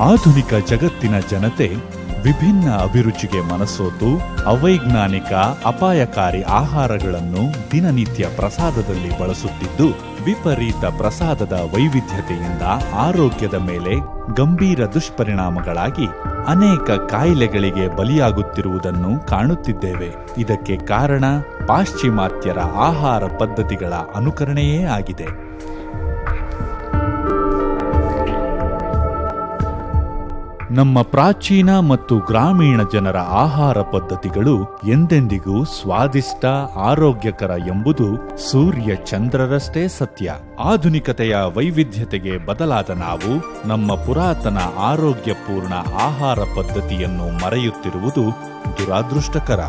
ಆಧುನಿಕ ಜಗತ್ತಿನ ಜನತೆ ವಿಭಿನ್ನ ಅಭಿರುಚಿಗೆ ಮನಸೋತು ಅವೈಜ್ಞಾನಿಕ ಅಪಾಯಕಾರಿ ಆಹಾರಗಳನ್ನು ದಿನನಿತ್ಯ ಪ್ರಸಾದದಲ್ಲಿ ಬಳಸುತ್ತಿದ್ದು ವಿಪರೀತ ಪ್ರಸಾದದ ವೈವಿಧ್ಯತೆಯಿಂದ ಆರೋಗ್ಯದ ಮೇಲೆ ಗಂಭೀರ ದುಷ್ಪರಿಣಾಮಗಳಾಗಿ ಅನೇಕ ಕಾಯಿಲೆಗಳಿಗೆ ಬಲಿಯಾಗುತ್ತಿರುವುದನ್ನು ಕಾಣುತ್ತಿದ್ದೇವೆ ಇದಕ್ಕೆ ಕಾರಣ ಪಾಶ್ಚಿಮಾತ್ಯರ ಆಹಾರ ಪದ್ಧತಿಗಳ ಅನುಕರಣೆಯೇ ಆಗಿದೆ ನಮ್ಮ ಪ್ರಾಚೀನ ಮತ್ತು ಗ್ರಾಮೀಣ ಜನರ ಆಹಾರ ಪದ್ಧತಿಗಳು ಎಂದೆಂದಿಗೂ ಸ್ವಾದಿಷ್ಟ ಆರೋಗ್ಯಕರ ಎಂಬುದು ಸೂರ್ಯ ಚಂದ್ರರಷ್ಟೇ ಸತ್ಯ ಆಧುನಿಕತೆಯ ವೈವಿಧ್ಯತೆಗೆ ಬದಲಾದ ನಾವು ನಮ್ಮ ಪುರಾತನ ಆರೋಗ್ಯಪೂರ್ಣ ಆಹಾರ ಪದ್ಧತಿಯನ್ನು ಮರೆಯುತ್ತಿರುವುದು ದುರಾದೃಷ್ಟಕರ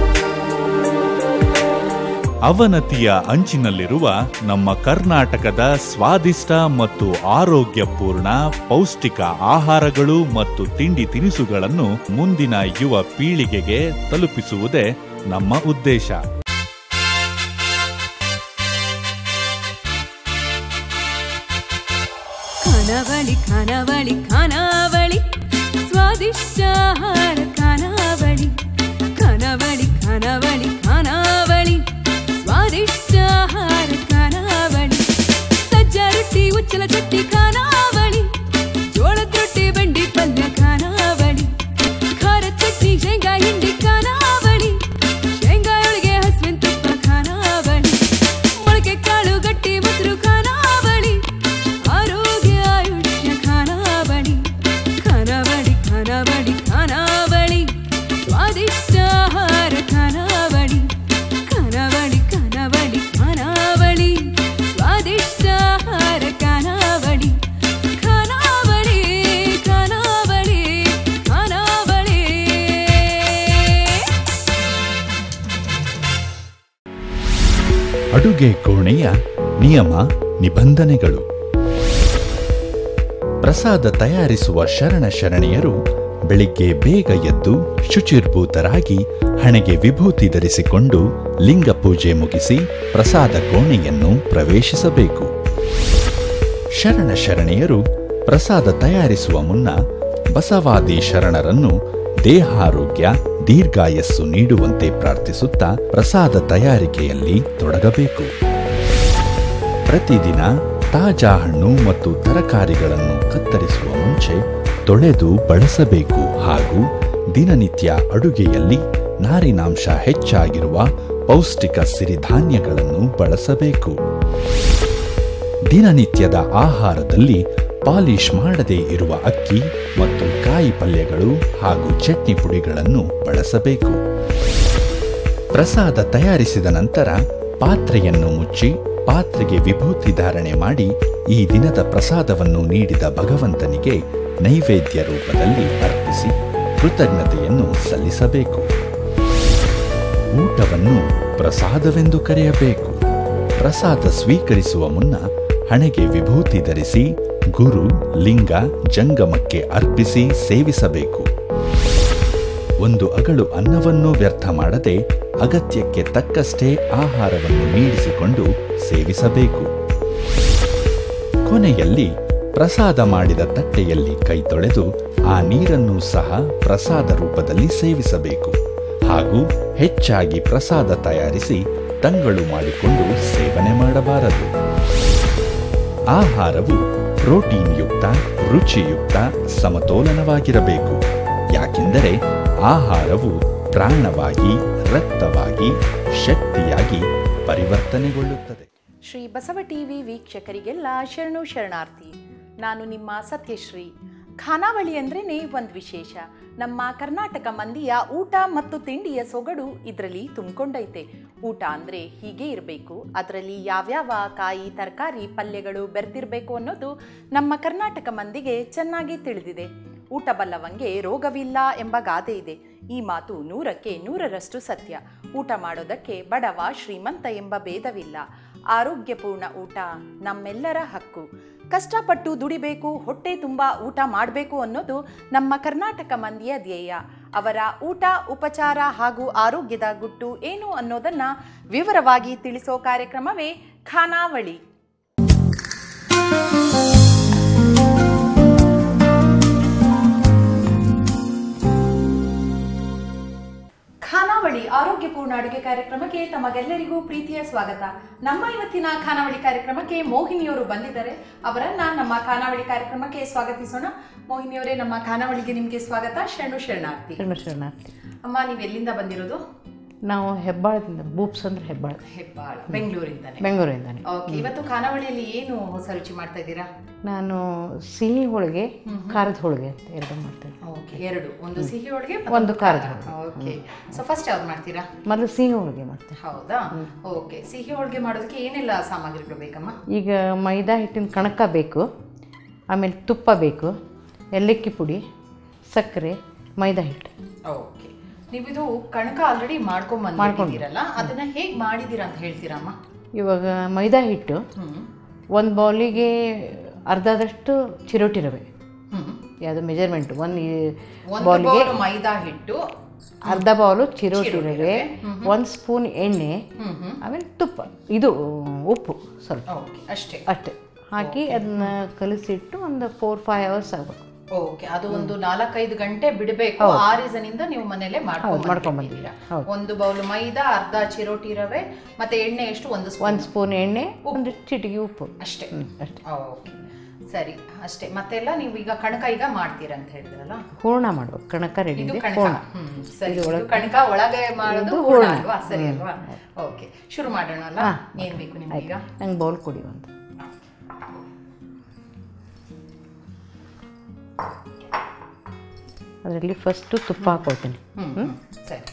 ಅವನತಿಯ ಅಂಚಿನಲ್ಲಿರುವ ನಮ್ಮ ಕರ್ನಾಟಕದ ಸ್ವಾದಿಷ್ಟ ಮತ್ತು ಆರೋಗ್ಯಪೂರ್ಣ ಪೌಷ್ಟಿಕ ಆಹಾರಗಳು ಮತ್ತು ತಿಂಡಿ ತಿನಿಸುಗಳನ್ನು ಮುಂದಿನ ಯುವ ಪೀಳಿಗೆಗೆ ತಲುಪಿಸುವುದೇ ನಮ್ಮ ಉದ್ದೇಶ ಖಾನಾವಳಿ ಖಾನಾವಳಿ ಖಾನಾವಳಿ ಸ್ವಾದಿಷ್ಟ ಆಹಾರ ಖಾನಾವಳಿ ಖಾನಾವಳಿ ಖಾನಾವಳಿ ಖಾನಾವಳಿ ಸ್ವಾದಿಷ್ಟ ಆಹಾರ ಖಾನಾವಳಿ ಸಜ್ಜ ರೊಟ್ಟಿ ಉಚ್ಚಲ ಚಟ್ನಿ ಖಾನಾವಳಿ ಜೋಳದ ರೊಟ್ಟಿ ಬಂಡಿ ಪಲ್ಯ ಖಾನಾವಳಿ ಖಾರ ಚಟ್ನಿ ಶೇಂಗಾ ಹಿಂಡಿ ಖಾನಾವಳಿ ಶೇಂಗಾ ಒಳಗೆ ಹಸುವಿನ ತುಪ್ಪ ಖಾನಾವಳಿ ಮೊಳಕೆ ಕಾಳು ಗಟ್ಟಿ ಮೊಸರು ಖಾನಾವಳಿ ಆರೋಗ್ಯ ಆಯುಷ್ಯ ಖಾನಾವಳಿ ಖಾನಾವಳಿ ಖಾನಾವಳಿ ಖಾನಾವಳಿ ಸ್ವಾದಿಷ್ಟ ಆಹಾರ ಖಾನಾವಳಿ ಖಾನಾವಳಿ ಖಾನಾವಳಿ ಖಾನಾವಳಿ ಸ್ವಾದಿಷ್ಟ ಆಹಾರ ಖಾನಾವಳಿ ಖಾನಾವಳಿ ಖಾನಾವಳಿ ಖಾನಾವಳಿ ಅಡುಗೆ ಕೋಣೆಯ ನಿಯಮ ನಿಬಂಧನೆಗಳು ಪ್ರಸಾದ ತಯಾರಿಸುವ ಶರಣ ಶರಣೆಯರು ಬೆಳಿಗ್ಗೆ ಬೇಗ ಎದ್ದು ಶುಚಿರ್ಭೂತರಾಗಿ ಹಣೆಗೆ ವಿಭೂತಿ ಧರಿಸಿಕೊಂಡು ಲಿಂಗ ಪೂಜೆ ಮುಗಿಸಿ ಪ್ರಸಾದ ಕೋಣೆಯನ್ನು ಪ್ರವೇಶಿಸಬೇಕು ಶರಣ ಶರಣೆಯರು ಪ್ರಸಾದ ತಯಾರಿಸುವ ಮುನ್ನ ಬಸವಾದಿ ಶರಣರನ್ನು ದೇಹಾರೋಗ್ಯ ದೀರ್ಘಾಯಸ್ಸು ನೀಡುವಂತೆ ಪ್ರಾರ್ಥಿಸುತ್ತಾ ಪ್ರಸಾದ ತಯಾರಿಕೆಯಲ್ಲಿ ತೊಡಗಬೇಕು ಪ್ರತಿದಿನ ತಾಜಾ ಹಣ್ಣು ಮತ್ತು ತರಕಾರಿಗಳನ್ನು ಕತ್ತರಿಸುವ ಮುಂಚೆ ತೊಳೆದು ಬಳಸಬೇಕು ಹಾಗೂ ದಿನನಿತ್ಯ ಅಡುಗೆಯಲ್ಲಿ ನಾರಿನಾಂಶ ಹೆಚ್ಚಾಗಿರುವ ಪೌಷ್ಟಿಕ ಸಿರಿಧಾನ್ಯಗಳನ್ನು ಬಳಸಬೇಕು ದಿನನಿತ್ಯದ ಆಹಾರದಲ್ಲಿ ಪಾಲಿಶ್ ಮಾಡದೇ ಇರುವ ಅಕ್ಕಿ ಮತ್ತು ಕಾಯಿ ಪಲ್ಯಗಳು ಹಾಗೂ ಚಟ್ನಿ ಪುಡಿಗಳನ್ನು ಬಳಸಬೇಕು ಪ್ರಸಾದ ತಯಾರಿಸಿದ ನಂತರ ಪಾತ್ರೆಯನ್ನು ಮುಚ್ಚಿ ಪಾತ್ರೆಗೆ ವಿಭೂತಿ ಧಾರಣೆ ಮಾಡಿ ಈ ದಿನದ ಪ್ರಸಾದವನ್ನು ನೀಡಿದ ಭಗವಂತನಿಗೆ ನೈವೇದ್ಯ ರೂಪದಲ್ಲಿ ಅರ್ಪಿಸಿ ಕೃತಜ್ಞತೆಯನ್ನು ಸಲ್ಲಿಸಬೇಕು ಊಟವನ್ನು ಪ್ರಸಾದವೆಂದು ಕರೆಯಬೇಕು ಪ್ರಸಾದ ಸ್ವೀಕರಿಸುವ ಮುನ್ನ ಹಣೆಗೆ ವಿಭೂತಿ ಧರಿಸಿ ಗುರು ಲಿಂಗ ಜಂಗಮಕ್ಕೆ ಅರ್ಪಿಸಿ ಸೇವಿಸಬೇಕು ಒಂದು ಅಗಳು ಅನ್ನವನ್ನು ವ್ಯರ್ಥ ಮಾಡದೆ ಅಗತ್ಯಕ್ಕೆ ತಕ್ಕಷ್ಟೇ ಆಹಾರವನ್ನು ನೀಡಿಸಿಕೊಂಡು ಸೇವಿಸಬೇಕು ಕೊನೆಯಲ್ಲಿ ಪ್ರಸಾದ ಮಾಡಿದ ತಟ್ಟೆಯಲ್ಲಿ ಕೈ ತೊಳೆದು ಆ ನೀರನ್ನು ಸಹ ಪ್ರಸಾದ ರೂಪದಲ್ಲಿ ಸೇವಿಸಬೇಕು ಹಾಗೂ ಹೆಚ್ಚಾಗಿ ಪ್ರಸಾದ ತಯಾರಿಸಿ ತಂಗಳು ಮಾಡಿಕೊಂಡು ಸೇವನೆ ಮಾಡಬಾರದು ಆಹಾರವು ಪ್ರೋಟೀನ್ ಯುಕ್ತ ರುಚಿಯುಕ್ತ ಸಮತೋಲನವಾಗಿರಬೇಕು ಯಾಕೆಂದರೆ ಆಹಾರವು ಪ್ರಾಣವಾಗಿ ರಕ್ತವಾಗಿ ಶಕ್ತಿಯಾಗಿ ಪರಿವರ್ತನೆಗೊಳ್ಳುತ್ತದೆ ಶ್ರೀ ಬಸವ ಟಿವಿ ವೀಕ್ಷಕರಿಗೆಲ್ಲ ಶರಣು ಶರಣಾರ್ಥಿ ನಾನು ನಿಮ್ಮ ಸತ್ಯಶ್ರೀ ಖಾನಾವಳಿ ಅಂದ್ರೇ ಒಂದು ವಿಶೇಷ ನಮ್ಮ ಕರ್ನಾಟಕ ಮಂದಿಯ ಊಟ ಮತ್ತು ತಿಂಡಿಯ ಸೊಗಡು ಇದರಲ್ಲಿ ತುಂಬಿಕೊಂಡೈತೆ ಊಟ ಅಂದರೆ ಹೀಗೆ ಇರಬೇಕು ಅದರಲ್ಲಿ ಯಾವ್ಯಾವ ಕಾಯಿ ತರಕಾರಿ ಪಲ್ಯಗಳು ಬೆರೆತಿರಬೇಕು ಅನ್ನೋದು ನಮ್ಮ ಕರ್ನಾಟಕ ಮಂದಿಗೆ ಚೆನ್ನಾಗಿ ತಿಳಿದಿದೆ ಊಟ ಬಲ್ಲವಂಗೆ ರೋಗವಿಲ್ಲ ಎಂಬ ಗಾದೆ ಇದೆ ಈ ಮಾತು ನೂರಕ್ಕೆ ನೂರರಷ್ಟು ಸತ್ಯ ಊಟ ಮಾಡೋದಕ್ಕೆ ಬಡವ ಶ್ರೀಮಂತ ಎಂಬ ಭೇದವಿಲ್ಲ ಆರೋಗ್ಯಪೂರ್ಣ ಊಟ ನಮ್ಮೆಲ್ಲರ ಹಕ್ಕು ಕಷ್ಟಪಟ್ಟು ದುಡಿಬೇಕು ಹೊಟ್ಟೆ ತುಂಬ ಊಟ ಮಾಡಬೇಕು ಅನ್ನೋದು ನಮ್ಮ ಕರ್ನಾಟಕ ಮಂದಿಯ ಧ್ಯೇಯ ಅವರ ಊಟ ಉಪಚಾರ ಹಾಗೂ ಆರೋಗ್ಯದ ಗುಟ್ಟು ಏನು ಅನ್ನೋದನ್ನ ವಿವರವಾಗಿ ತಿಳಿಸೋ ಕಾರ್ಯಕ್ರಮವೇ ಖಾನಾವಳಿ ಖಾನಾವಳಿ ಆರೋಗ್ಯಪೂರ್ಣ ಅಡುಗೆ ಕಾರ್ಯಕ್ರಮಕ್ಕೆ ತಮಗೆಲ್ಲರಿಗೂ ಪ್ರೀತಿಯ ಸ್ವಾಗತ ನಮ್ಮ ಇವತ್ತಿನ ಖಾನಾವಳಿ ಕಾರ್ಯಕ್ರಮಕ್ಕೆ ಮೋಹಿನಿಯವರು ಬಂದಿದ್ದಾರೆ ಅವರನ್ನ ನಮ್ಮ ಖಾನಾವಳಿ ಕಾರ್ಯಕ್ರಮಕ್ಕೆ ಸ್ವಾಗತಿಸೋಣ ಮೋಹಿನಿಯವರೇ ನಮ್ಮ ಖಾನಾವಳಿಗೆ ನಿಮಗೆ ಸ್ವಾಗತ ಶರಣು ಶರಣಾರ್ಥಿ ಶರಣ ಶರಣಾರ್ಥಿ ಅಮ್ಮ ನೀವು ಎಲ್ಲಿಂದ ಬಂದಿರೋದು ನಾವು ಹೆಬ್ಬಾಳದಿಂದ ಬೂಪ್ಸ್ ಅಂದ್ರೆ ಹೆಬ್ಬಾಳ ಹೆಬ್ಬಾಳ ಬೆಂಗಳೂರಿಂದಾನೆ ಬೆಂಗಳೂರಿಂದಾನೆ ಓಕೆ ಇವತ್ತು ಖಾನಾವಳಿಯಲ್ಲಿ ಏನು ಹೊಸ ರುಚಿ ಮಾಡ್ತಾ ಇದ್ದೀರಾ ನಾನು ಸಿಹಿ ಹೋಳಿಗೆ ಖಾರದ ಹೋಳಿಗೆ ಅಂತ ಎರಡು ಮಾಡ್ತೇನೆ ಓಕೆ ಎರಡು ಒಂದು ಸಿಹಿ ಹೋಳಿಗೆ ಒಂದು ಖಾರದ ಓಕೆ ಸೊ ಫಸ್ಟ್ ಯಾವ್ದು ಮಾಡ್ತೀರಾ ಮೊದಲು ಸಿಹಿ ಹೋಳಿಗೆ ಮಾಡ್ತೇನೆ ಹೌದಾ ಓಕೆ ಸಿಹಿ ಹೋಳಿಗೆ ಮಾಡೋದಕ್ಕೆ ಏನೆಲ್ಲ ಸಾಮಗ್ರಿಗಳು ಬೇಕಮ್ಮ ಈಗ ಮೈದಾ ಹಿಟ್ಟಿನ ಕಣಕ ಬೇಕು ಆಮೇಲೆ ತುಪ್ಪ ಬೇಕು ಏಲಕ್ಕಿ ಪುಡಿ ಸಕ್ಕರೆ ಮೈದಾ ಹಿಟ್ಟು ಓಕೆ ನೀವು ಇದು ಕಣಕ ಆಲ್ರೆಡಿ ಮಾಡ್ಕೊಂಡ್ ಬಂದಿದ್ದೀರಲ್ಲ ಅದನ್ನ ಹೇಗ್ ಮಾಡಿದೀರಾ ಅಂತ ಹೇಳ್ತೀರಮ್ಮ ಇವಾಗ ಮೈದಾ ಹಿಟ್ಟು ಹ್ಮ್ ಒಂದು ಬೌಲಿಗೆ ಅರ್ಧದಷ್ಟು ಚಿರೋಟಿ ರವೆ ಹ್ಮ್ ಯಾವುದು ಮೆಜರ್ಮೆಂಟ್ ಒಂದು ಒಂದು ಬೌಲಿಗೆ ಬೌಲ್ ಮೈದಾ ಹಿಟ್ಟು ಅರ್ಧ ಬೌಲು ಚಿರೋಟಿ ರವೆ ಒಂದು ಸ್ಪೂನ್ ಎಣ್ಣೆ ಹ್ಮ್ ಹ್ಮ್ ಆಮೇಲೆ ತುಪ್ಪ ಇದು ಉಪ್ಪು ಸ್ವಲ್ಪ ಓಕೆ ಅಷ್ಟೇ ಅಷ್ಟೇ ಹಾಕಿ ಅದನ್ನ ಕಲಸಿಟ್ಟು ಒಂದು ಫೋರ್ ಫೈವ್ ಅವರ್ಸ್ ಆಗಬೇಕು ಓಕೆ ಅದು ಒಂದು ನಾಲ್ಕೈದು ಗಂಟೆ ಬಿಡಬೇಕು ಆ ರೀಸನ್ ಇಂದ ನೀವು ಮನೇಲೆ ಮಾಡ್ಕೊಂಡ್ ಮಾಡ್ಕೊಂಡ್ ಬಂದಿದ್ದೀರಾ ಹೌದು. ಒಂದು ಬೌಲ್ ಮೈದಾ ಅರ್ಧ ಚಿರೋಟಿ ರವೆ ಮತ್ತೆ ಎಣ್ಣೆ ಎಷ್ಟು ಒಂದು ಸ್ಪೂನ್ ಒಂದು ಸ್ಪೂನ್ ಎಣ್ಣೆ ಒಂದು ಚಿಟಿಗೆ ಉಪ್ಪು ಅಷ್ಟೇ ಹ್ಮ್, ಅಷ್ಟೇ ಓಕೆ ಸರಿ ಅಷ್ಟೇ ಮತ್ತೆಲ್ಲ ನೀವು ಈಗ ಕಣಕ ಈಗ ಮಾಡ್ತೀರಾ ಅಂತ ಹೇಳಿದ್ರಲ್ಲ ಹೂರ್ಣ ಮಾಡ್ಬೇಕು ಕಣಕ ರೆಡಿ ಇದು ಇದೆ ಕಣಕ ಹೂರ್ಣ ಹ್ಮ್, ಸರಿ ಇದು ಕಣಕ ಒಳಗೆ ಮಾಡೋದು ಇದು ಹೂರ್ಣ ಹೂರ್ಣ. ಅಲ್ವಾ ಸರಿ ಅಲ್ವಾ ಓಕೆ ಶುರು ಮಾಡೋಣ ಅಲ್ಲ ಹಾ. ಏನ್ ಬೇಕು ನಿಮ್ಗೆ ಈಗ ನಂಗೆ ಬೌಲ್ ಕೊಡಿ ಒಂದು ಅದರಲ್ಲಿ ಫಸ್ಟು ತುಪ್ಪ ಹಾಕೊಳ್ತೀನಿ ಹ್ಮ್ ಹ್ಮ್, ಸರಿ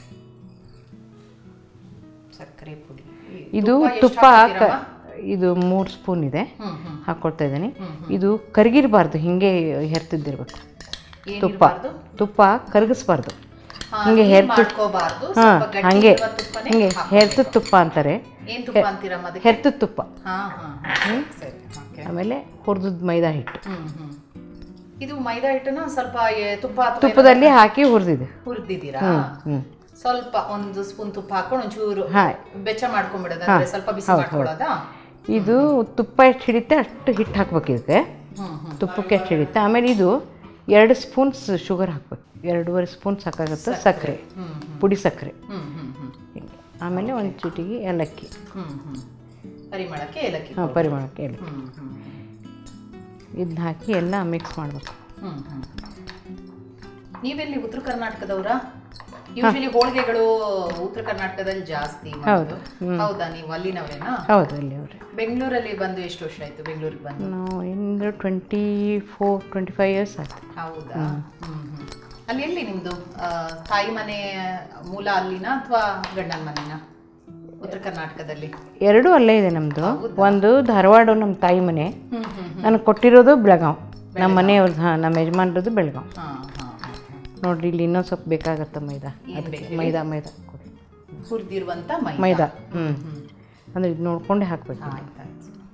ಸಕ್ಕರೆ ಪುಡಿ ಈ ಇದು ಎಷ್ಟು ತುಪ್ಪ ಹಾಕ್ತೀರಮ್ಮ? ಕ- ಇದು ಮೂರು ಸ್ಪೂನ್ ಇದೆ ಹ್ಮ್ ಹ್ಮ್ ಹಾಕ್ಕೊಳ್ತಾ ಇದ್ದೀನಿ ಇದು ಕರಗಿರಬಾರ್ದು ಹಿಂಗೆ ಹೆರ್ತಿದ್ದಿರ್ಬೇಕು ಏನ್ ತುಪ್ಪ ಇರ್ಬಾರ್ದು? ತುಪ್ಪ ಕರಗಿಸ್ಬಾರ್ದು ಹಾ, ಹಿಂಗೆ ನೀರ್ ಹೆರ್ತು ಮಾಡ್ಕೋಬಾರ್ದು ಹಾ ಸ್ವಲ್ಪ ಗಟ್ಟಿ ಹಂಗೆ ಇರುವ ತುಪ್ಪನೇ ಹಿಂಗೆ ಹಾಕ್ಬೇಕು. ಹೆರ್ತು ತುಪ್ಪ ಅಂತಾರೆ ಏನ್ ತುಪ್ಪ ಅಂತೀರಮ್ಮ ಅದಕ್ಕೆ ಹೆರ್ತು ತುಪ್ಪ ಹಾ ಹಾ ಹಾ, ಸರಿ ಓಕೆ ಆಮೇಲೆ ಹುರಿದದ್ದು ಮೈದಾ ಹಿಟ್ಟು ಹ್ಮ್ ಹ್ಮ್ ಇದು ಮೈದಾ ಹಿಟ್ಟನ್ನ ಸ್ವಲ್ಪ ಎ- ತುಪ್ಪ ಅಥವಾ ತುಪ್ಪದಲ್ಲಿ ಹಾಕಿ ಹುರಿದಿದೆ ಹುರಿದಿದ್ದೀರಾ ಹ್ಞೂ ಸ್ವಲ್ಪ ಒಂದು ಸ್ಪೂನ್ ತುಪ್ಪ ಹಾಕೊಂಡು ಒಂಚೂರು ಹಾ. ಬೆಚ್ಚ ಮಾಡ್ಕೊಂಡ್ಬಿಡೋದು ಅಂದ್ರೆ ಸ್ವಲ್ಪ ಬಿಸಿ ಮಾಡ್ಕೊಳ್ಳೋದಾ ಇದು ತುಪ್ಪ ಎಷ್ಟು ಹಿಡಿತೆ ಅಷ್ಟು ಹಿಟ್ಟು ಹಾಕ್ಬೇಕು ಇದಕ್ಕೆ ಹ್ಮ್ ಹ್ಮ್ ತುಪ್ಪಕ್ಕೆ ಎಷ್ಟು ಹಿಡಿತೆ ಆಮೇಲೆ ಇದು ಎರಡು ಸ್ಪೂನ್ಸ್ ಶುಗರ್ ಹಾಕ್ಬೇಕು ಎರಡೂವರೆ ಸ್ಪೂನ್ ಸಾಕಾಗುತ್ತೆ ಸಕ್ಕರೆ ಹ್ಮ್ ಹ್ಮ್ ಪುಡಿ ಸಕ್ಕರೆ ಹ್ಮ್ ಹ್ಮ್ ಹ್ಮ್ ಹಿಂಗೆ ಆಮೇಲೆ ಒಂದು ಚಿಟಿಗೆ ಏಲಕ್ಕಿ ಹ್ಮ್ ಹ್ಮ್ ಪರಿಮಳಕ್ಕೆ ಏಲಕ್ಕಿ ಹಾಂ ಪರಿಮಾಣಕ್ಕೆ ಏಲಕ್ಕಿ ಹ್ಮ್ ಹ್ಮ್ ಇದನ್ನ ಹಾಕಿ ಎಲ್ಲ ಮಿಕ್ಸ್ ಮಾಡಬೇಕು ಹ್ಮ್ ಹ್ಮ್ ನೀವೆಲ್ಲಿ ಉತ್ತರ ಕರ್ನಾಟಕದವರಾ ಯೂಶಲಿ ಹೋಳಿಗೆಗಳು ಉತ್ತರ ಕರ್ನಾಟಕದಲ್ಲಿ ಜಾಸ್ತಿ ಮಾಡೋದು. ಹೌದಾ ನೀವು ಅಲ್ಲಿನವರೇನಾ ಹೌದು ಅಲ್ಲಿ ಅವ್ರೆ ಬೆಂಗಳೂರಲ್ಲಿ ಬಂದು ಎಷ್ಟು ವರ್ಷ ಆಯ್ತು ಬೆಂಗಳೂರಿಗೆ ಬಂದು ನಾವು ಇಂದು twenty four twenty five years ಆಯ್ತು ಹೌದಾ ಹ್ಮ್ ಹ್ಮ್ ಅಲ್ಲಿ ಎಲ್ಲಿ ನಿಮ್ದು ಆ, ತಾಯಿ ಮನೆ ಮೂಲ ಅಲ್ಲಿನ ಅಥವಾ ಗಂಡನ ಮನೆನಾ ಉತ್ತರ ಕರ್ನಾಟಕದಲ್ಲಿ ಎರಡೂ ಅಲ್ಲೇ ಇದೆ ನಮ್ಮದು ಒಂದು ಧಾರವಾಡ ನಮ್ಮ ತಾಯಿ ಮನೆ ಹ್ಮ್ ಹ್ಮ್ ನನಗೆ ಕೊಟ್ಟಿರೋದು ಬೆಳಗಾವ್ ನಮ್ಮ ಮನೆಯವ್ರದ್ದು ಹಾಂ ನಮ್ಮ ಯಜಮಾನ್ರದ್ದು ಬೆಳಗಾವ್ ಹಾ ಹಾ ನೋಡ್ರಿ ಇಲ್ಲಿ ಇನ್ನೊಂದು ಸ್ವಲ್ಪ ಬೇಕಾಗತ್ತೆ ಮೈದಾ ಏನ್ ಅದಕ್ಕೆ ಬೇಕು ಮೈದಾ ಮೈದಾ ಕೊಡಿ ಹುರಿದಿರುವಂತ ಮೈ ಮೈದಾ ಹ್ಞೂ ಹ್ಮ್ ಅಂದರೆ ಇದು ನೋಡ್ಕೊಂಡೇ ಹಾಕ್ಬೇಕು ಆಯ್ತಾಯ್ತು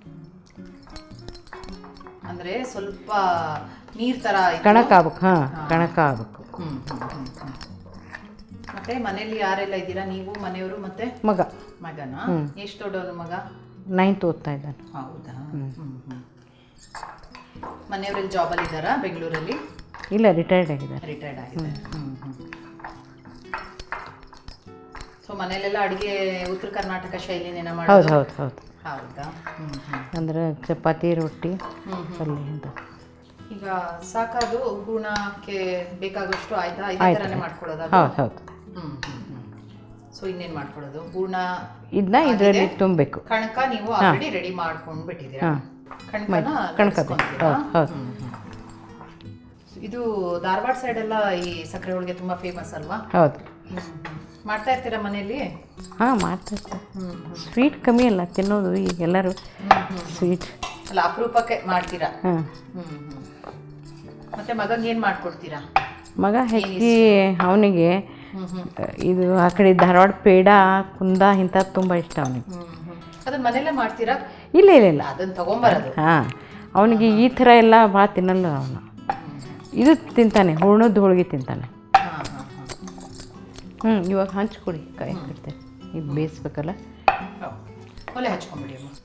ಅಂದ್ರೆ ಸ್ವಲ್ಪ ನೀರ್ ತರ ಆಯ್ತು. ಕಣಕ ಆಗ್ಬೇಕು ಹಾಂ ಕಣಕ ಆಗ್ಬೇಕು ಹ್ಮ್ ಹ್ಮ್ ಹ್ಮ್ ಹ್ಮ್. ಮತ್ತೆ ಮನೇಲಿ ಯಾರೆಲ್ಲ ಇದ್ದೀರಾ ನೀವು ಮನೆಯವರು ಮತ್ತೆ ಮಗ ಮಗನ ಎಷ್ಟು ದೊಡ್ಡವನು ಮಗ ನೈನ್ತ್ ಓದ್ತಾ ಇದ್ದಾನೆ ಹೌದಾ ಹ್ಮ್ ಹ್ಮ್ ಮನೆಯವರಲ್ಲಿ ಜಾಬಲ್ಲಿ ಇದ್ದಾರಾ ಬೆಂಗಳೂರಲ್ಲಿ ಇಲ್ಲ ರಿಟೈರ್ಡ್ ಆಗಿದ್ದಾರೆ ರಿಟೈರ್ಡ್ ಆಗಿದೆ ಹ್ಮ್ ಹ್ಮ್ ಸೊ ಮನೇಲೆಲ್ಲ ಅಡಿಗೆ ಉತ್ತರ ಕರ್ನಾಟಕ ಶೈಲಿನೇನ ಹೌದು ಮಾಡೋದು ಹೌದು ಹೌದು ಹೌದಾ ಹ್ಮ್ ಹ್ಮ್ ಅಂದ್ರೆ ಚಪಾತಿ ರೊಟ್ಟಿ ಹ್ಮ್ ಹ್ಮ್ ಪಲ್ಯ ಅಂತ ಈಗ ಸಾಕಾದು ಹೂರ್ಣಕ್ಕೆ ಬೇಕಾಗುವಷ್ಟು ಆಯ್ತಾ ಇದೇ ಆಯ್ತು, ಥರನೇ ಆಯ್ತು. ಮಾಡ್ಕೊಳ್ಳೋದಾ ಹೌದು ಹೌದು ಹ್ಮ್ ಹ್ಮ್ ಹ್ಮ್ ಸೊ ಇನ್ನೇನ್ ಮಾಡ್ಕೊಳ್ಳೋದು ಹೂರ್ಣ ಇದನ್ನ ಇದರಲ್ಲಿ ತುಂಬಬೇಕು ಕಣಕ ನೀವು ಆಲ್ರೆಡಿ ರೆಡಿ ಮಾಡ್ಕೊಂಡು ಬಿಟ್ಟಿದ್ದೀರಾ ಹಾಂ ಕಣಕನ ಕಣಕ ಲಟ್ಸ್ಕೊಂತೀರಾ? ಹೌದು ಹೌದು ಹ್ಮ್, ಹ್ಮ್. ಇದು ಧಾರವಾಡ ಸೈಡ್ ಎಲ್ಲ ಈ ಸಕ್ಕರೆ ಹೋಳಿಗೆ ತುಂಬಾ ಫೇಮಸ್ ಅಲ್ವಾ ಹೌದು ಹ್ಮ್, ಹ್ಮ್. ಮಾಡ್ತಾ ಇರ್ತೀರಾ ಮನೆಯಲ್ಲಿ ಹಾಂ ಮಾಡ್ತಾ ಇರ್ತಾರೆ ಹ್ಮ್ ಸ್ವೀಟ್ ಕಮ್ಮಿ ಅಲ್ಲ ತಿನ್ನೋದು ಈಗ ಎಲ್ಲರೂ ಸ್ವೀಟ್ ಅಲ್ಲ ಅಪರೂಪಕ್ಕೆ ಮಾಡ್ತೀರಾ ಹಾಂ ಹ್ಮ್ ಹ್ಮ್ ಮತ್ತೆ ಮಗಂಗೆ ಏನ್ ಮಾಡ್ಕೊಡ್ತೀರಾ ಮಗ ಹೆಚ್ಚಿ ಅವನಿಗೆ ಹ್ಮ್ ಹ್ಮ್ ಇದು ಆ ಕಡೆ ಧಾರವಾಡ ಪೇಡ ಕುಂದ ಇಂಥದ್ದು ತುಂಬ ಇಷ್ಟ ಅವನಿಗೆ ಹ್ಮ್ ಹ್ಮ್ ಅದನ್ನ ಮನೆಯಲ್ಲೇ ಮಾಡ್ತೀರಾ ಇಲ್ಲ ಇಲ್ಲ ಇಲ್ಲ ಅದನ್ನ ತಗೊಂಬರೋದು ಹಾಂ ಅವನಿಗೆ ಈ ಥರ ಎಲ್ಲ ಭಾಳ ತಿನ್ನಲ್ಲ ಅವನು ಇದು ತಿಂತಾನೆ ಹೂರ್ಣದ ಹೋಳಿಗೆ ತಿಂತಾನೆ ಹಾ ಹಾ ಹ್ಞೂ ಇವಾಗ ಹಂಚ್ಕೊಡಿ ಕಾಯಿ ಹಾಕ್ಬಿಡ್ತೇನೆ ಇದು ಬೇಯಿಸ್ಬೇಕಲ್ಲ ಹಾ ಒಲೆ ಹಚ್ಕೊಂಬಿಡಿ ಅಮ್ಮ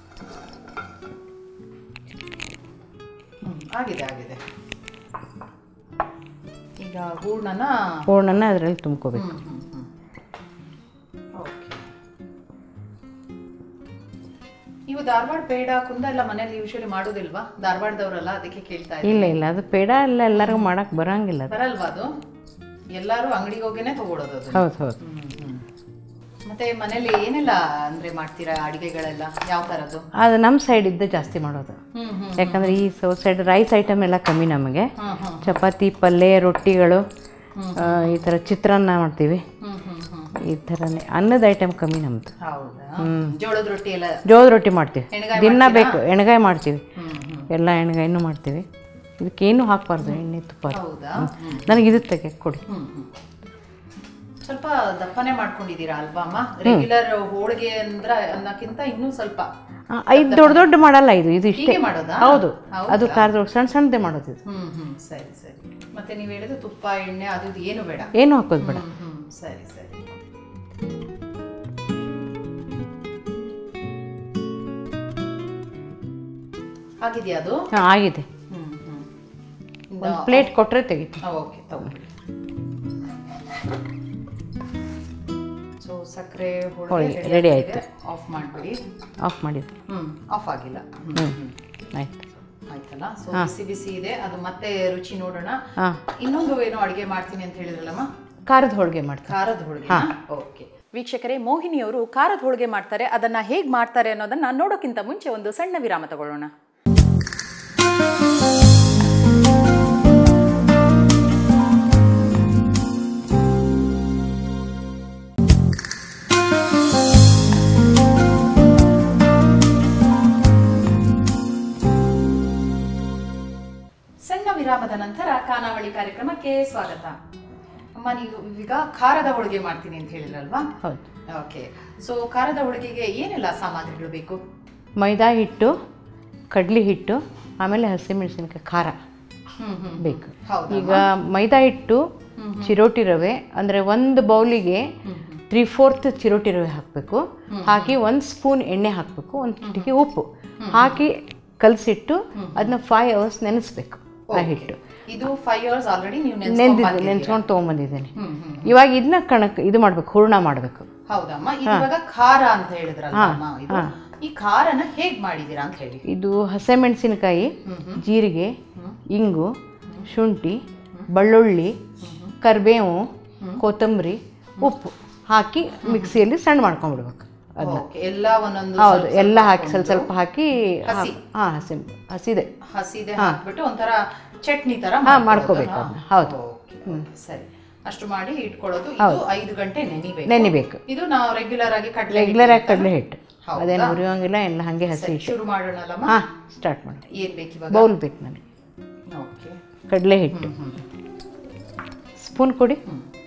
ಹ್ಮ್, ಆಗಿದೆ ಆಗಿದೆ ಈಗ ಹೂರ್ಣನ ಹೂರ್ಣನ ಅದರಲ್ಲಿ ತುಂಬ್ಕೋಬೇಕು ಓಕೆ ನೀವು ಧಾರವಾಡ ಪೇಡ ಕುಂದ ಎಲ್ಲ ಮನೇಲಿ ಯೂಶಲಿ ಮಾಡೋದಿಲ್ವಾ ಧಾರವಾಡದವರಲ್ಲ ಅದಕ್ಕೆ ಕೇಳ್ತಾ ಇದ್ದೀನಿ ಇಲ್ಲ ಇಲ್ಲ ಅದು ಪೇಡ ಎಲ್ಲ ಎಲ್ಲರಿಗೂ ಮಾಡೋಕ್ಕೆ ಬರೋಂಗಿಲ್ಲ ಅದು ಬರಲ್ವಾ ಅದು ಎಲ್ಲರೂ ಅಂಗಡಿಗೆ ಹೋಗಿನೇ ತಗೊಳೋದು ಅದು ಹೌದು ಹೌದು ಮತ್ತೆ ಮನೇಲಿ ಏನೆಲ್ಲ ಅಂದ್ರೆ ಮಾಡ್ತೀರಾ ಅಡಿಗೆಗಳೆಲ್ಲ ಯಾವ ತರದ್ದು ಅದು ನಮ್ಮ ಸೈಡ್ ಇದ್ದ ಜಾಸ್ತಿ ಮಾಡೋದು ಹ್ಮ್ ಹ್ಮ್ ಯಾಕಂದ್ರೆ ಈ ಸೌತ್ ಸೈಡ್ ರೈಸ್ ಐಟಮ್ ಎಲ್ಲ ಕಮ್ಮಿ ನಮಗೆ ಹ್ಮ್ ಹ್ಮ್ ಚಪಾತಿ ಪಲ್ಯ ರೊಟ್ಟಿಗಳು ಆ, ಈ ಥರ ಚಿತ್ರಾನ್ನ ಮಾಡ್ತೀವಿ ಹ್ಮ್ ಹ್ಮ್ ಹ್ಮ್ ಈ ಥರನೇ ಅನ್ನದ ಐಟಮ್ ಕಮ್ಮಿ ನಮ್ಮದು ಹೌದಾ ಜೋಳದ ರೊಟ್ಟಿ ಎಲ್ಲ ಜೋಳದ ರೊಟ್ಟಿ ಮಾಡ್ತೀವಿ ಎಣ್ಗಾಯಿ ದಿನ ಬೇಕು ಎಣ್ಗಾಯಿ ಮಾಡ್ತೀವಿ ಹ್ಮ್ ಹ್ಮ್ ಎಲ್ಲ ಎಣ್ಗಾಯಿನೂ ಮಾಡ್ತೀವಿ ಇದಕ್ಕೇನು ಹಾಕ್ಬಾರ್ದು ಎಣ್ಣೆ ತುಪ್ಪ ಹೌದಾ ನನಗೆ ಇದು ತೆಗೆ ಕೊಡಿ ಹ್ಮ್ ಹ್ಮ್ ಸ್ವಲ್ಪ ದಪ್ಪನೆ ಮಾಡ್ಕೊಂಡಿದ್ದೀರಾ ಅಲ್ವಾ ಅಮ್ಮ ರೆಗ್ಯುಲರ್ ಹೋಳಿಗೆ ಅಂದ್ರ ಅನ್ನಕ್ಕಿಂತ ಇನ್ನೂ ಸ್ವಲ್ಪ ಆ, ಐದು ದೊಡ್ಡ ದೊಡ್ಡ ಮಾಡಲ್ಲ ಇದು ಇದು ಇಷ್ಟೇ ಹೀಗೆ ಮಾಡೋದಾ ಹೌದು ಹೌದಾ? ಅದು ಖಾರದೊಳಗೆ ಸಣ್ಣ ಸಣ್ಣದೇ ಮಾಡೋದು ಇದು ಹ್ಮ್ ಹ್ಮ್ ಸರಿ ಸರಿ ಮತ್ತೆ ನೀವು ಹೇಳಿದ್ರೆ ತುಪ್ಪ ಎಣ್ಣೆ ಅದು ಇದು ಏನು ಬೇಡ ಏನು ಹಾಕೋದು ಬೇಡ ಹ್ಮ್ ಹ್ಮ್ ಸರಿ ಸರಿ ಆಗಿದೆಯಾ ಅದು ಹಾಂ ಆಗಿದೆ ಹ್ಮ್ ಹ್ಮ್ ಒಂದು ಪ್ಲೇಟ್ ಕೊಟ್ಟರೆ ತೆಗಿತು ಓಕೆ ತಗೊಳ್ಳಿ ಸೊ ಸಕ್ಕರೆ ಹೋಳಿಗೆ ಹೋಳಿಗೆ ready ಆಯ್ತು. ಆಫ್ ಮಾಡ್ಬಿಡಿ ಆಫ್ ಮಾಡಿದ್ದು ಹ್ಮ್ ಆಫ್ ಆಗಿಲ್ಲ ಹ್ಮ್ ಹ್ಞೂ ಹ್ಮ್ ಆಯ್ತು ಆಯ್ತಲ್ಲ ಸೊ ಬಿಸಿ ಬಿಸಿ ಇದೆ ಅದು ಮತ್ತೆ ರುಚಿ ನೋಡೋಣ ಹಾಂ ಇನ್ನೊಂದು ಏನೋ ಅಡಿಗೆ ಮಾಡ್ತೀನಿ ಅಂತ ಹೇಳಿದ್ರಲ್ಲಮ್ಮ ಖಾರದ ಹೋಳಿಗೆ ಮಾಡ್ತೀನಿ ಖಾರದ ಹೋಳಿಗೆ ಓಕೆ ವೀಕ್ಷಕರೇ ಮೋಹಿನಿಯವರು ಖಾರದ ಹೋಳಿಗೆ ಮಾಡ್ತಾರೆ ಅದನ್ನ ಹೇಗೆ ಮಾಡ್ತಾರೆ ಅನ್ನೋದನ್ನ ನೋಡೋಕ್ಕಿಂತ ಮುಂಚೆ ಒಂದು ಸಣ್ಣ ವಿರಾಮ ತಗೊಳ್ಳೋಣ ಸಣ್ಣ ವಿರಾಮದ ನಂತರ ಖಾನಾವಳಿ ಕಾರ್ಯಕ್ರಮಕ್ಕೆ ಸ್ವಾಗತ ಅಮ್ಮ ನೀವು ಈಗ ಖಾರದ ಹೋಳಿಗೆ ಮಾಡ್ತೀನಿ ಅಂತ ಹೇಳಿದ್ರಲ್ವಾ ಹೌದು ಓಕೆ ಸೊ ಖಾರದ ಹೋಳಿಗೆಗೆ ಏನೆಲ್ಲ ಸಾಮಗ್ರಿಗಳು ಬೇಕು ಮೈದಾ ಹಿಟ್ಟು ಕಡ್ಲಿ ಹಿಟ್ಟು ಆಮೇಲೆ ಹಸಿಮೆಣಸಿನ್ಕಾಯಿ ಖಾರ ಹ್ಮ್ ಹ್ಮ್ ಬೇಕು ಹೌದಾ ಈಗ ಮೈದಾ ಹಿಟ್ಟು ಚಿರೋಟಿ ರವೆ ಅಂದರೆ ಒಂದು ಬೌಲಿಗೆ ತ್ರೀ ಫೋರ್ತ್ ಚಿರೋಟಿ ರವೆ ಹಾಕಬೇಕು ಹಾಕಿ ಒಂದು ಸ್ಪೂನ್ ಎಣ್ಣೆ ಹಾಕಬೇಕು ಒಂದು ಚಿಟಿಕೆ ಉಪ್ಪು ಹಾಕಿ ಕಲಸಿಟ್ಟು ಅದನ್ನ ಫೈವ್ ಅವರ್ಸ್ ನೆನೆಸ್ಬೇಕು ಆ ಹಿಟ್ಟು ಇದು ಫೈವ್ ಅವರ್ಸ್ ಆಲ್ರೆಡಿ ನೀವು ನೆನೆದಿದ್ದು ನೆನೆಸ್ಕೊಂಡು ತೊಗೊಂಬಂದಿದ್ದೇನೆ ಹ್ಮ್ ಹ್ಮ್ ಇವಾಗ ಇದನ್ನ ಕಣಕ್ ಇದು ಮಾಡ್ಬೇಕು ಹೂರ್ಣ ಮಾಡಬೇಕು ಹೌದಮ್ಮ ಇದು ಇವಾಗ ಖಾರ ಅಂತ ಹೇಳಿದ್ರಲ್ಲ ಅಮ್ಮ ಇದು ಈ ಖಾರನ ಹೇಗ್ ಮಾಡಿದೀರಾ ಅಂತ ಹೇಳಿ ಇದು ಹಸಿಮೆಣಸಿನಕಾಯಿ ಜೀರಿಗೆ ಇಂಗು ಶುಂಠಿ ಬೆಳ್ಳುಳ್ಳಿ ಕರಿಬೇವು ಕೊತ್ತಂಬರಿ ಉಪ್ಪು ಹಾಕಿ ಮಿಕ್ಸಿಯಲ್ಲಿ ಸಣ್ಣ ಮಾಡ್ಕೊಂಡ್ಬಿಡ್ಬೇಕು ಅದನ್ನ ಓಕೆ ಎಲ್ಲ ಒಂದೊಂದು ಹೌದು ಎಲ್ಲ ಹಾಕಿ ಸ್ವಲ್ಪ ಸ್ವಲ್ಪ ಹಾಕಿ ಹಾಂ ಹಸಿ ಹಸಿದೆ ಹಸಿದೆ ಹಾಕ್ಬಿಟ್ಟು ಒಂಥರ ಚಟ್ನಿ ತರ ಹಾಂ ಮಾಡ್ಕೋಬೇಕು ಅದನ್ನ ಹೌದು ಓಕೆ ಸರಿ ಅಷ್ಟು ಮಾಡಿ ಇಟ್ಕೊಳ್ಳೋದು ಇದು ಐದು ಗಂಟೆ ನೆನಿಬೇಕು ನೆನಿಬೇಕು ಇದು ನಾವು ರೆಗ್ಯುಲರ್ ಆಗಿ ಕಡಲೆ ರೆಗ್ಯುಲರ್ ಆಗಿ ಕಡಲೆ ಹಿಟ್ಟು ಹೌದಾ? ಅದೇನು ಹುರಿಯೋಂಗಿಲ್ಲ ಎಲ್ಲ ಹಾಗೆ ಹಸಿ ಹಿಟ್ಟು ಶುರು ಮಾಡೋಣಲ್ಲಮ್ಮ ಹಾಂ ಸ್ಟಾರ್ಟ್ ಮಾಡಿ ಏನ್ ಬೇಕು ಇವಾಗ ಬೌಲ್ ಬೇಕು ನನಗೆ ಓಕೆ ಕಡಲೆ ಹಿಟ್ಟು ಸ್ಪೂನ್ ಕೊಡಿ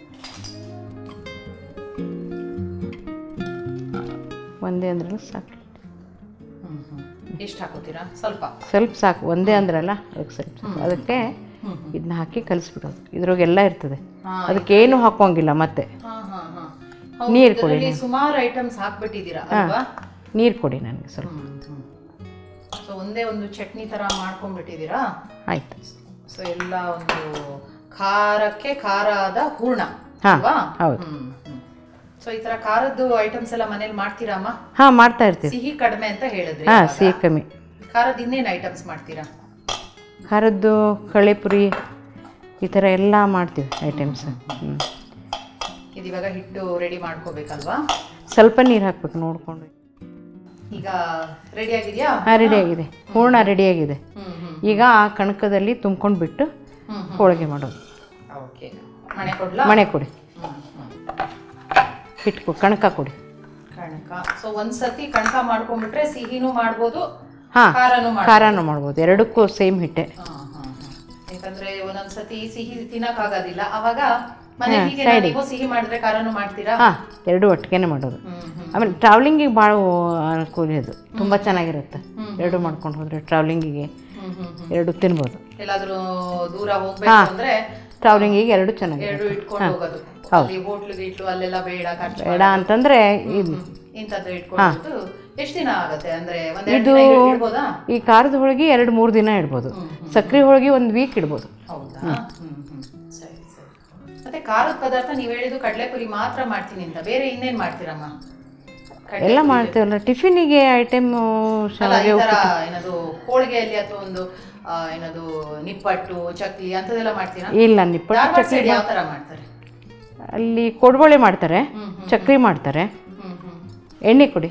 ಒಂದೇ ಅಂದ್ರಲ್ಲ ಸಾಕು ಹ್ಮ್ ಹ್ಮ್ ಎಷ್ಟು ಹಾಕೋತೀರಾ ಸ್ವಲ್ಪ ಸ್ವಲ್ಪ ಸಾಕು ಒಂದೇ ಅಂದ್ರಲ್ಲ ಅದಕ್ಕೆ ಸ್ವಲ್ಪ ಸಾಕು ಅದಕ್ಕೆ ಇದನ್ನ ಹಾಕಿ ಕಲಿಸ್ಬಿಡೋದು ಇದ್ರೊಳಗೆಲ್ಲ ಇರ್ತದೆ ಹಾ, ಅದಕ್ಕೇನು ಹಾಕೋಂಗಿಲ್ಲ ಮತ್ತೆ ಹಾ ಹಾ ಹಾ ನೀರ್ ಕೊಡಿ ಇದರಲ್ಲಿ ಸುಮಾರು ಐಟಮ್ಸ್ ಹಾಕ್ಬಿಟ್ಟಿದ್ದೀರಾ ಅಲ್ವಾ ನೀರು ಕೊಡಿ ನನಗೆ ಸ್ವಲ್ಪ ಸೊ ಒಂದೇ ಒಂದು ಚಟ್ನಿ ತರ ಮಾಡ್ಕೊಂಡ್ಬಿಟ್ಟಿದ್ದೀರಾ ಆಯ್ತು ಸೊ ಎಲ್ಲ ಒಂದು ಖಾರಕ್ಕೆ ಖಾರದ ಹೂರ್ಣ ಹಾ, ಅಲ್ವಾ ಹೌದು. ಸೊ ಈ ತರ ಖಾರದ್ದು ಐಟಮ್ಸ್ ಎಲ್ಲ ಮನೇಲಿ ಮಾಡ್ತೀರಮ್ಮ ಹಾಂ ಮಾಡ್ತಾ ಇರ್ತೀವಿ ಸಿಹಿ ಕಡಿಮೆ ಅಂತ ಹೇಳಿದ್ರಿ ಹಾಂ ಅವಾಗ. ಸಿಹಿ ಕಮ್ಮಿ ಖಾರದ ಇನ್ನೇನು ಐಟಮ್ಸ್ ಮಾಡ್ತೀರಾ ಖಾರದ್ದು ಕಳೆಪುರಿ ಈ ಥರ ಎಲ್ಲ ಮಾಡ್ತೀವಿ ಐಟಮ್ಸ್ ಹ್ಞೂ ಇದು ಇವಾಗ ಹಿಟ್ಟು ರೆಡಿ ಮಾಡ್ಕೋಬೇಕಲ್ವಾ ಸ್ವಲ್ಪ ನೀರು ಹಾಕ್ಬೇಕು ನೋಡಿಕೊಂಡು ಈಗ ರೆಡಿ ಆಗಿದೆಯಾ ಹಾಂ ರೆಡಿಯಾಗಿದೆ ಹೂರ್ಣ ರೆಡಿಯಾಗಿದೆ ಹ್ಮ್ ಹ್ಮ್ ಈಗ ಆ ಕಣಕದಲ್ಲಿ ತುಂಬ್ಕೊಂಡು ಬಿಟ್ಟು ಹ್ಮ್ ಹೋಳಿಗೆ ಮಾಡೋದು ಓಕೆ ಮಣೆ ಕೊಡ್ಲಾ ಮಣೆ ಕೊಡಿ ಹ್ಮ್ ಹ್ಮ್ ಹಿಟ್ಟು ಕೊ- ಕಣಕ ಕೊಡಿ ಕಣಕ ಸೊ ಒಂದ್ಸತಿ ಕಣಕ ಮಾಡ್ಕೊಂಡ್ಬಿಟ್ರೆ ಸಿಹಿನೂ ಮಾಡ್ಬೋದು ಹಾಂ ಖಾರನೂ ಮಾಡ್ಬೋದು ಖಾರನೂ ಮಾಡ್ಬೋದು ಎರಡಕ್ಕೂ ಸೇಮ್ ಹಿಟ್ಟೆ ಹಾ, ಹಾ, ಹಾ. ಯಾಕಂದ್ರೆ ಒಂದೊಂದ್ಸತಿ ಸಿಹಿ ತಿನ್ನಕ್ ಆಗೋದಿಲ್ಲ ಅವಾಗ ಮನೆ ಹೀಗೆ ನೀವು ಸಿಹಿ ಮಾಡಿದ್ರೆ ಖಾರನೂ ಮಾಡ್ತೀರಾ ಹಾಂ ಎರಡು ಒಟ್ಟಿಗೆನೆ ಮಾಡೋದು ಹ್ಮ್ ಹ್ಮ್ ಆಮೇಲೆ ಟ್ರಾವ್ಲಿಂಗಿಗೆ ಭಾಳ ಅನುಕೂಲ ಇದು ತುಂಬ ಚೆನ್ನಾಗಿರುತ್ತೆ ಎರಡು ಮಾಡ್ಕೊಂಡು ಹೋದರೆ ಟ್ರಾವ್ಲಿಂಗಿಗೆ ಹ್ಮ್ ಹ್ಮ್ ಹ್ಮ್ ಎರಡು ತಿನ್ಬೋದು ಎಲ್ಲಾದ್ರೂ ದೂರ ಹೋಗ್ಬೇಕು ಅಂದ್ರೆ ಟ್ರಾವ್ಲಿಂಗಿಗೆ ಎರಡು ಚೆನ್ನಾಗಿರುತ್ತೆ ಎರಡು ಇಟ್ಕೊಂಡು ಹೋಗೋದು ಅಲ್ಲಿ ಹೋಟ್ಲು ಗೀಟ್ಲು ಅಲ್ಲೆಲ್ಲ ಬೇಡ ಖರ್ಚು ಬೇಡ ಅಂತಂದರೆ ಇದು ಇಂಥದ್ದು ಇಟ್ಕೊಂಡು ಎಷ್ಟು ದಿನ ಆಗತ್ತೆ ಅಂದ್ರೆ ಒಂದೆರಡು ದಿನ ಇಡ್ಬೋದಾ ಈ ಖಾರದ ಹೋಳಿಗೆ ಎರಡು ಮೂರು ದಿನ ಇಡ್ಬೋದು ಸಕ್ಕರೆ ಹೋಳಿಗೆ ಒಂದು ವೀಕ್ ಇಡ್ಬೋದು ಹೌದಾ ಹ್ಮ್ ಹ್ಮ್ ಸರಿ ಸರಿ ಮತ್ತೆ ಖಾರದ ಪದಾರ್ಥ ನೀವ್ ಹೇಳಿದ್ದು ಕಡಲೆಪುರಿ ಮಾತ್ರ ಮಾಡ್ತೀನಿ ಅಂತ ಬೇರೆ ಇನ್ನೇನ್ ಮಾಡ್ತೀರಮ್ಮ ಕಡ್ಲೆ- ಎಲ್ಲ ಮಾಡ್ತೀವಲ್ಲ ಟಿಫಿನಿಗೆ ಐಟಮ್ ಅಲ್ಲ, ಶಾವಿಗೆ ಈ ತರ ಏನದು ಹೋಳಿಗೆಯಲ್ಲಿ ಅಥವಾ ಒಂದು ಆ, ಏನದು ನಿಪ್ಪಟ್ಟು ಚಕ್ಲಿ ಅಂತದೆಲ್ಲ ಮಾಡ್ತೀರಾ ಇಲ್ಲ ನಿಪ್ಪಟ್ಟು ಧಾರವಾಡ ಚಕ್ಲಿ side ಯಾವ ತರ ಮಾಡ್ತಾರೆ ಅಲ್ಲಿ ಕೊಡ್ಬಳೆ ಮಾಡ್ತಾರೆ ಹ್ಮ್, ಚಕ್ಲಿ ಮಾಡ್ತಾರೆ ಹ್ಮ್ ಹ್ಮ್ ಎಣ್ಣೆ ಕೊಡಿ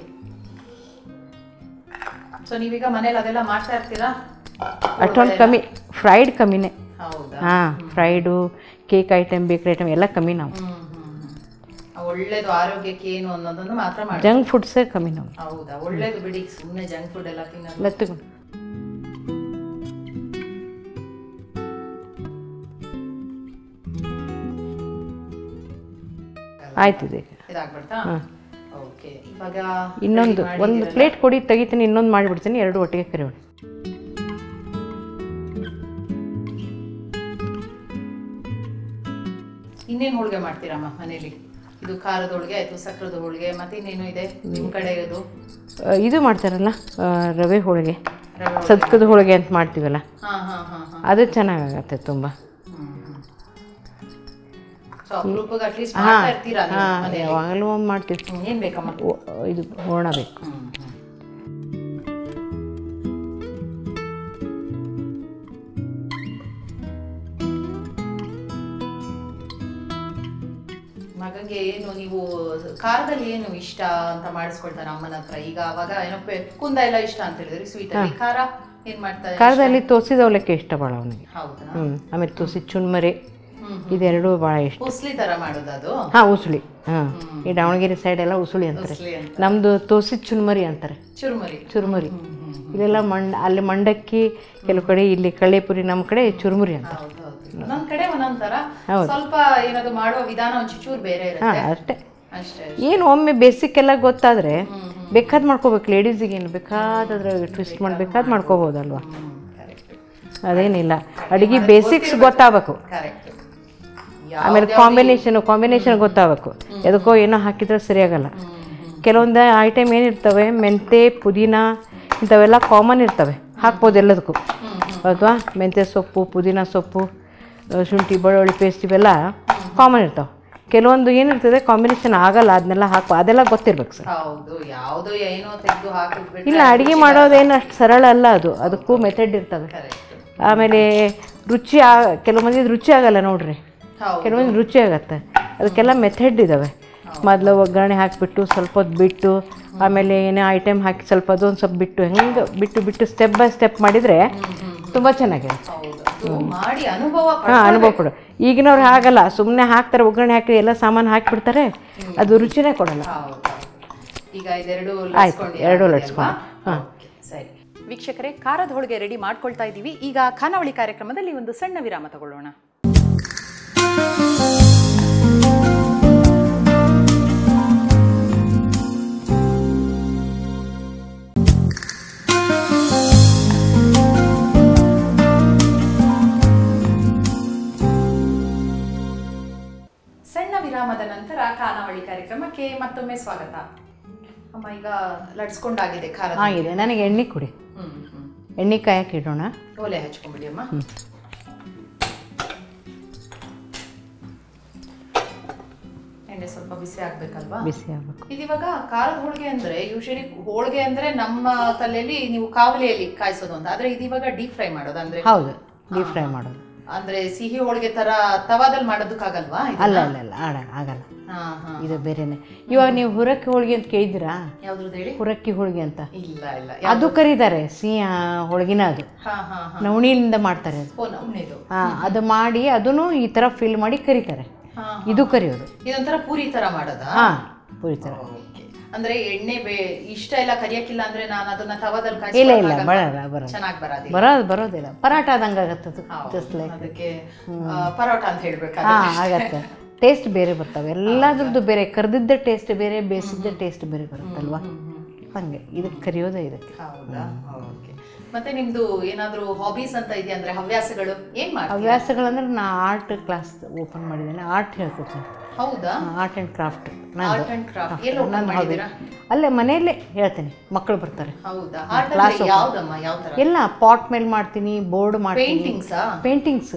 ಸೊ ನೀವೀಗ ಮನೇಲಿ ಅದೆಲ್ಲ ಮಾಡ್ತಾ ಇರ್ತೀರಾ ಅಷ್ಟೊಂದು ಕಮ್ಮಿ ಫ್ರೈಡ್ ಕಮ್ಮಿನೇ ಹೌದಾ ಹಾಂ fried cake item bakery item ಎಲ್ಲ ಕಮ್ಮಿ ನಾವು ಹ್ಮ್ ಹ್ಮ್ ಹ್ಮ್. ಆ, ಒಳ್ಳೇದು ಆರೋಗ್ಯಕ್ಕೆ ಏನು ಅನ್ನೋದನ್ನು ಮಾತ್ರ ಮಾಡಿ ಜಂಕ್ ಫುಡ್ಸೇ ಕಮ್ಮಿ ನಾವು ಹೌದಾ ಒಳ್ಳೇದು ಬಿಡಿ ಸುಮ್ಮನೆ ಜಂಕ್ ಫುಡ್ ಎಲ್ಲ ತಿನ್ನೋದು ಮೆತ್ತಗೆ ಆಯ್ತಿದೆ ಇದಾಗ್ಬಿಡ್ತಾ ಓಕೆ ಇವಾಗ ಇನ್ನೊಂದು ready ಒಂದು ಮಾಡಿದ್ದೀರಲ್ಲ? ಪ್ಲೇಟ್ ಕೊಡಿ ತೆಗಿತೀನಿ ಇನ್ನೊಂದು ಮಾಡಿಬಿಡ್ತೀನಿ ಎರಡು ಒಟ್ಟಿಗೆ ಕರಿಯೋಣ ಇನ್ನೇನು ಹೋಳಿಗೆ ಮಾಡ್ತೀರಮ್ಮ ಮನೇಲಿ ಇದು ಖಾರದ ಹೋಳಿಗೆ ಆಯ್ತು ಸಕ್ಕರದ ಹೋಳಿಗೆ ಮತ್ತೆ ಇನ್ನೇನು ಇದೆ ನಿಮ್ ಕಡೆ ಇರೋದು ಆ, ಇದು ಮಾಡ್ತಾರಲ್ಲ ಆ, ರವೆ ಹೋಳಿಗೆ ರವೆ ಹೋಳಿಗೆ. ಸದ್ಕದ ಹೋಳಿಗೆ ಅಂತ ಮಾಡ್ತೀವಲ್ಲ ಹಾ ಹಾ ಹಾ ಹಾ ಅದು ಚೆನ್ನಾಗಾಗತ್ತೆ ತುಂಬ ಸೊ ಅಪರೂಪಕ್ಕೆ ಅಟ್ಲೀಸ್ಟ್ ಹಾಂ ಮಾಡ್ತಾ ಇರ್ತೀರಾ ನೀವು ಹಾಂ ಮನೇಲಿ ಯಾವಾಗಲೂ ಒಂದು ಮಾಡ್ತೀವಿ ಹ್ಮ್, ಏನ್ ಬೇಕಮ್ಮ ಓ- ಇದು ಹೂರ್ಣ ಬೇಕು ಹ್ಮ್, ಹ್ಮ್. ಮಗಗೆ ಏನು ನೀವು ಖಾರದಲ್ಲಿ ಏನು ಇಷ್ಟ ಅಂತ ಮಾಡಿಸ್ಕೊಳ್ತಾನೆ ಅಮ್ಮನ ಹತ್ರ ಈಗ ಅವಾಗ ಏನೋ ಪೆ- ಕುಂದ ಎಲ್ಲ ಇಷ್ಟ ಅಂತ ಹೇಳಿದ್ರಿ ಸ್ವೀಟ್ ಅಲ್ಲಿ ಖಾರ ಏನ್ ಮಾಡ್ತಾರೆ ಖಾರದಲ್ಲಿ ತೋಸಿದ ಅವಲಕ್ಕಿ ಇಷ್ಟ ಭಾಳ ಅವನಿಗೆ ಹೌದಾ ಹ್ಞೂ ಆಮೇಲೆ ತೋಸಿ ಚುನ್ಮರಿ ಹ್ಮ್ ಇದೆರಡು ಭಾಳ ಇಷ್ಟ ಉಸ್ಲಿ ತರ ಮಾಡೋದು ಅದು ಹಾಂ ಉಸುಳಿ ಹಾಂ ಈ ದಾವಣಗೆರೆ ಸೈಡ್ ಎಲ್ಲ ಉಸುಳಿ ಅಂತಾರೆ ಉಸ್ಲಿ ಅಂತ ನಮ್ಮದು ತೋಸಿದ ಚುನ್ಮರಿ ಅಂತಾರೆ ಚುರುಮುರಿ ಚುರುಮುರಿ ಹ್ಮ್ ಹ್ಮ್ ಇಲ್ಲೆಲ್ಲ ಮಂಡ್ ಅಲ್ಲಿ ಮಂಡಕ್ಕಿ ಕೆಲವು ಕಡೆ ಇಲ್ಲಿ ಕಳ್ಳೆಪುರಿ ನಮ್ಮ ಕಡೆ ಚುರುಮುರಿ ಅಂತ ಹೌದು ಹೌದು ಒಂದೊಂದ್ ಕಡೆ ಒಂದೊಂದ್ ತರ ಹೌದು. ಸ್ವಲ್ಪ ಏನಾದ್ರು ಮಾಡುವ ವಿಧಾನ ಒಂಚೂರು ಬೇರೆ ಹಾಂ ಇರುತ್ತೆ ಅಷ್ಟೇ ಅಷ್ಟೇ ಏನು ಒಮ್ಮೆ ಬೇಸಿಕ್ ಎಲ್ಲ ಗೊತ್ತಾದರೆ ಬೇಕಾದ್ ಮಾಡ್ಕೋಬೇಕು ಲೇಡೀಸಿಗೆ ಏನು ಬೇಕಾದ್ರೆ ಟ್ವಿಸ್ಟ್ ಮಾಡಿ ಬೇಕಾದ್ ಮಾಡ್ಕೋಬೋದಲ್ವಾ ಕರೆಕ್ಟ್ ಅದೇನಿಲ್ಲ ಅಡುಗೆ ಬೇಸಿಕ್ಸ್ ಗೊತ್ತಾಗಬೇಕು ಕರೆಕ್ಟ್ ಆಮೇಲೆ ಕಾಂಬಿನೇಷನ್ ಕಾಂಬಿನೇಷನ್ ಗೊತ್ತಾಗಬೇಕು ಎದಕ್ಕೋ ಏನೋ ಹಾಕಿದ್ರೆ ಸರಿಯಾಗಲ್ಲ ಕೆಲವೊಂದು ಐಟಮ್ ಏನಿರ್ತವೆ ಮೆಂತೆ ಪುದೀನ ಇಂಥವೆಲ್ಲ ಕಾಮನ್ ಇರ್ತವೆ ಹಾಕ್ಬೋದು ಎಲ್ಲದಕ್ಕೂ ಅಥವಾ ಮೆಂತ್ಯ ಸೊಪ್ಪು ಪುದೀನ ಸೊಪ್ಪು ಆ, ಶುಂಠಿ ಬೆಳ್ಳುಳ್ಳಿ ಪೇಸ್ಟ್ ಇವೆಲ್ಲ ಕಾಮನ್ ಇರ್ತಾವೆ ಕೆಲವೊಂದು ಏನಿರ್ತದೆ ಕಾಂಬಿನೇಷನ್ ಆಗಲ್ಲ ಅದನ್ನೆಲ್ಲ ಹಾಕೋ ಅದೆಲ್ಲ ಗೊತ್ತಿರ್ಬೇಕು ಸರ್ ಹೌದು ಯಾವ್ದೋ ಏನೋ ತೆಗೆದು ಹಾಕಿದ್ಬಿಟ್ರೆ ಇಲ್ಲ ಅಡುಗೆ ಮಾಡೋದೇನು ಅಷ್ಟು ಸರಳ ಅಲ್ಲ ಅದು ಅದಕ್ಕೂ ಮೆಥಡ್ ಇರ್ತವೆ ಕರೆಕ್ಟ್ ಆಮೇಲೆ ರುಚಿ ಆ ಕೆಲವು ಮಂದಿ ರುಚಿ ಆಗಲ್ಲ ನೋಡ್ರಿ ಹೌದು ಕೆಲವೊಂದು ರುಚಿ ಆಗತ್ತೆ ಅದಕ್ಕೆಲ್ಲ ಮೆಥಡ್ ಇದ್ದಾವೆ ಮೊದಲು ಒಗ್ಗರಣೆ ಹಾಕಿಬಿಟ್ಟು ಸ್ವಲ್ಪ ಹೊತ್ತು ಬಿಟ್ಟು ಆಮೇಲೆ ಏನೇ ಐಟಮ್ ಹಾಕಿ ಸ್ವಲ್ಪ ಅದೊಂದು ಸ್ವಲ್ಪ ಬಿಟ್ಟು ಹೆಂಗೆ ಬಿಟ್ಟು ಬಿಟ್ಟು ಸ್ಟೆಪ್ ಬೈ ಸ್ಟೆಪ್ ಮಾಡಿದರೆ ತುಂಬ ಚೆನ್ನಾಗಿರುತ್ತೆ ಹೌದು ಅದು ಮಾಡಿ ಅನುಭವ ಹಾಂ ಅನುಭವ ಕೊಡು ಈಗಿನವ್ರು ಹಾಗಲ್ಲ ಸುಮ್ಮನೆ ಹಾಕ್ತಾರೆ ಒಗ್ಗರಣೆ ಹಾಕಿ ಎಲ್ಲ ಸಾಮಾನು ಹಾಕಿಬಿಡ್ತಾರೆ ಅದು ರುಚಿನೇ ಕೊಡಲ್ಲ ಹೌದು ಈಗ ಇದೆರಡು ಆಯ್ತು, ಲಟ್ಸ್ಕೊಂಡಿದ್ದೀರಾ ಎರಡು ಅಲ್ವಾ? ಲಟ್ಸ್ಕೊಂಡು, ಹಾಂ. Okay, ಸರಿ ವೀಕ್ಷಕರೇ ಖಾರದ ಹೋಳಿಗೆ ರೆಡಿ ಮಾಡ್ಕೊಳ್ತಾ ಇದ್ದೀವಿ ಈಗ ಖಾನಾವಳಿ ಕಾರ್ಯಕ್ರಮದಲ್ಲಿ ಒಂದು ಸಣ್ಣ ವಿರಾಮ ತಗೊಳ್ಳೋಣ ಸಣ್ಣ ವಿರಾಮದ ನಂತರ ಖಾನಾವಳಿ ಕಾರ್ಯಕ್ರಮಕ್ಕೆ ಮತ್ತೊಮ್ಮೆ ಸ್ವಾಗತ ಅಮ್ಮ ಈಗ ಲಟ್ಸ್ಕೊಂಡಾಗಿದೆ ಖಾರ ಆಗಿದೆ ನನಗೆ ಎಣ್ಣೆ ಕೊಡಿ ಹ್ಮ್ ಹ್ಮ್ ಎಣ್ಣೆ ಕಾಯಕ್ಕೆ ಇಡೋಣ ಒಲೆ ಹಚ್ಕೊಂಬಿಡಿ ಅಮ್ಮ ಎಣ್ಣೆ ಸ್ವಲ್ಪ ಬಿಸಿ ಆಗ್ಬೇಕಲ್ವಾ ಬಿಸಿ ಆಗಬೇಕು ಇದಿವಾಗ ಖಾರದ ಹೋಳಿಗೆ ಅಂದ್ರೆ ಯೂಶಲಿ ಹೋಳಿಗೆ ಅಂದ್ರೆ ನಮ್ಮ ತಲೆಯಲ್ಲಿ ನೀವು ಕಾವಲಿಯಲ್ಲಿ ಕಾಯಿಸೋದು ಅಂತ ಆದ್ರೆ ಇದಿವಾಗ ಡೀಪ್ ಫ್ರೈ ಮಾಡೋದು ಅಂದ್ರೆ ಹೌದು ಡೀಪ್ ಫ್ರೈ ಮಾಡೋದು ಅಂದ್ರೆ ಸಿಹಿ ಹೋಳಿಗೆ ತರ ತವಾದಲ್ಲಿ ಮಾಡೋದಕ್ಕಾಗಲ್ವಾ ಇದನ್ನ? ಅಲ್ಲ ಅಲ್ಲ ಅಲ್ಲ ಆಡ ಆಗಲ್ಲ ಹಾ ಹಾ ಇದು ಬೇರೆನೆ ಇವಾಗ ನೀವು ಹುರಕ್ಕಿ ಹೋಳಿಗೆ ಅಂತ ಕೇಳಿದಿರಾ ಯಾವ್ದ್ರದ್ದು ಹೇಳಿ ಹುರಕ್ಕಿ ಹೋಳಿಗೆ ಅಂತ ಇಲ್ಲ ಇಲ್ಲ ಅದು ಕರೀತಾರೆ ಸಿಹಿ ಆ, ಹೋಳಿಗೆನ ಅದು ಹಾ ಹಾ ಹಾ ನವಣಿಯಿಂದ ಮಾಡ್ತಾರೆ ಅದು ಓ ನಮ್ನೇದು ಆ, ಅದು ಮಾಡಿ ಅದನ್ನು ಈ ಥರ ಫಿಲ್ ಮಾಡಿ ಕರೀತಾರೆ ಹಾ ಇದು ಕರಿಯೋದು ಇದೊಂಥರ ಪೂರಿ ತರ ಮಾಡೋದಾ ಹಾ ಪೂರಿ ಥರ Okay. ಅಂದ್ರೆ ಎಣ್ಣೆ ಬೇ ಇಷ್ಟ ಎಲ್ಲ ಕರಿಯಕ್ಕಿಲ್ಲ ಅಂದ್ರೆ ನಾನು ಅದನ್ನ ತವಾದಲ್ಲಿ ಇಲ್ಲ ಇಲ್ಲ ಬರಲ್ಲ ಬರಲ್ಲ ಚೆನ್ನಾಗಿ ಬರೋದಿಲ್ಲ ಬರೋದು ಬರೋದಿಲ್ಲ ಪರಾಟ ಆದಂಗೆ ಆಗತ್ತೆ ಅದು ಜಸ್ಟ್ ಲೈಕ್ ಅದಕ್ಕೆ ಆ, ಪರೋಟ ಅಂತ ಹಾ ಹೇಳ್ಬೇಕಾದ್ರೆ ಆಗತ್ತೆ ಟೇಸ್ಟ್ ಬೇರೆ ಬರ್ತವೆ ಎಲ್ಲದ್ರದ್ದು ಬೇರೆ ಕರ್ದಿದ್ದ ಟೇಸ್ಟ್ ಬೇರೆ ಬೇಯಿಸಿದ್ದ ಟೇಸ್ಟ್ ಬೇರೆ ಬರುತ್ತಲ್ವಾ ಹಂಗೆ ಇದಕ್ಕೆ ಕರಿಯೋದೇ ಇದಕ್ಕೆ ಹೌದಾ ಓಕೆ ಮತ್ತೆ ನಿಮ್ದು ಏನಾದ್ರೂ ಹಾಬೀಸ್ ಅಂತ ಇದೆಯಾ ಅಂದ್ರೆ ಹವ್ಯಾಸಗಳು ಏನ್ ಮಾಡ್ತೀವಿ ಹವ್ಯಾಸಗಳಂದ್ರೆ ನಾ ಆರ್ಟ್ ಕ್ಲಾಸ್ ಓಪನ್ ಮಾಡಿದ್ದೇನೆ ಆರ್ಟ್ ಹೇಳ್ಕೊಡ್ತೀನಿ ಹೌದಾ art and craft art and craft ಎಲ್ಲಿ open ಮಾಡಿದ್ದೀರಾ ಅಲ್ಲೇ ಮನೆಯಲ್ಲೇ ಹೇಳ್ತೀನಿ ಮಕ್ಕಳು ಬರ್ತಾರೆ ಹೌದಾ ಆರ್ಟ್ ಅಂದ್ರೆ ಯಾವ್ದಮ್ಮ ಯಾವ ತರ ಎಲ್ಲ ಪಾಟ್ ಮೇಲೆ ಮಾಡ್ತೀನಿ ಬೋರ್ಡ್ ಮಾಡ್ತೀನಿ ಪೇಂಟಿಂಗ್ಸಾ ಪೇಂಟಿಂಗ್ಸ್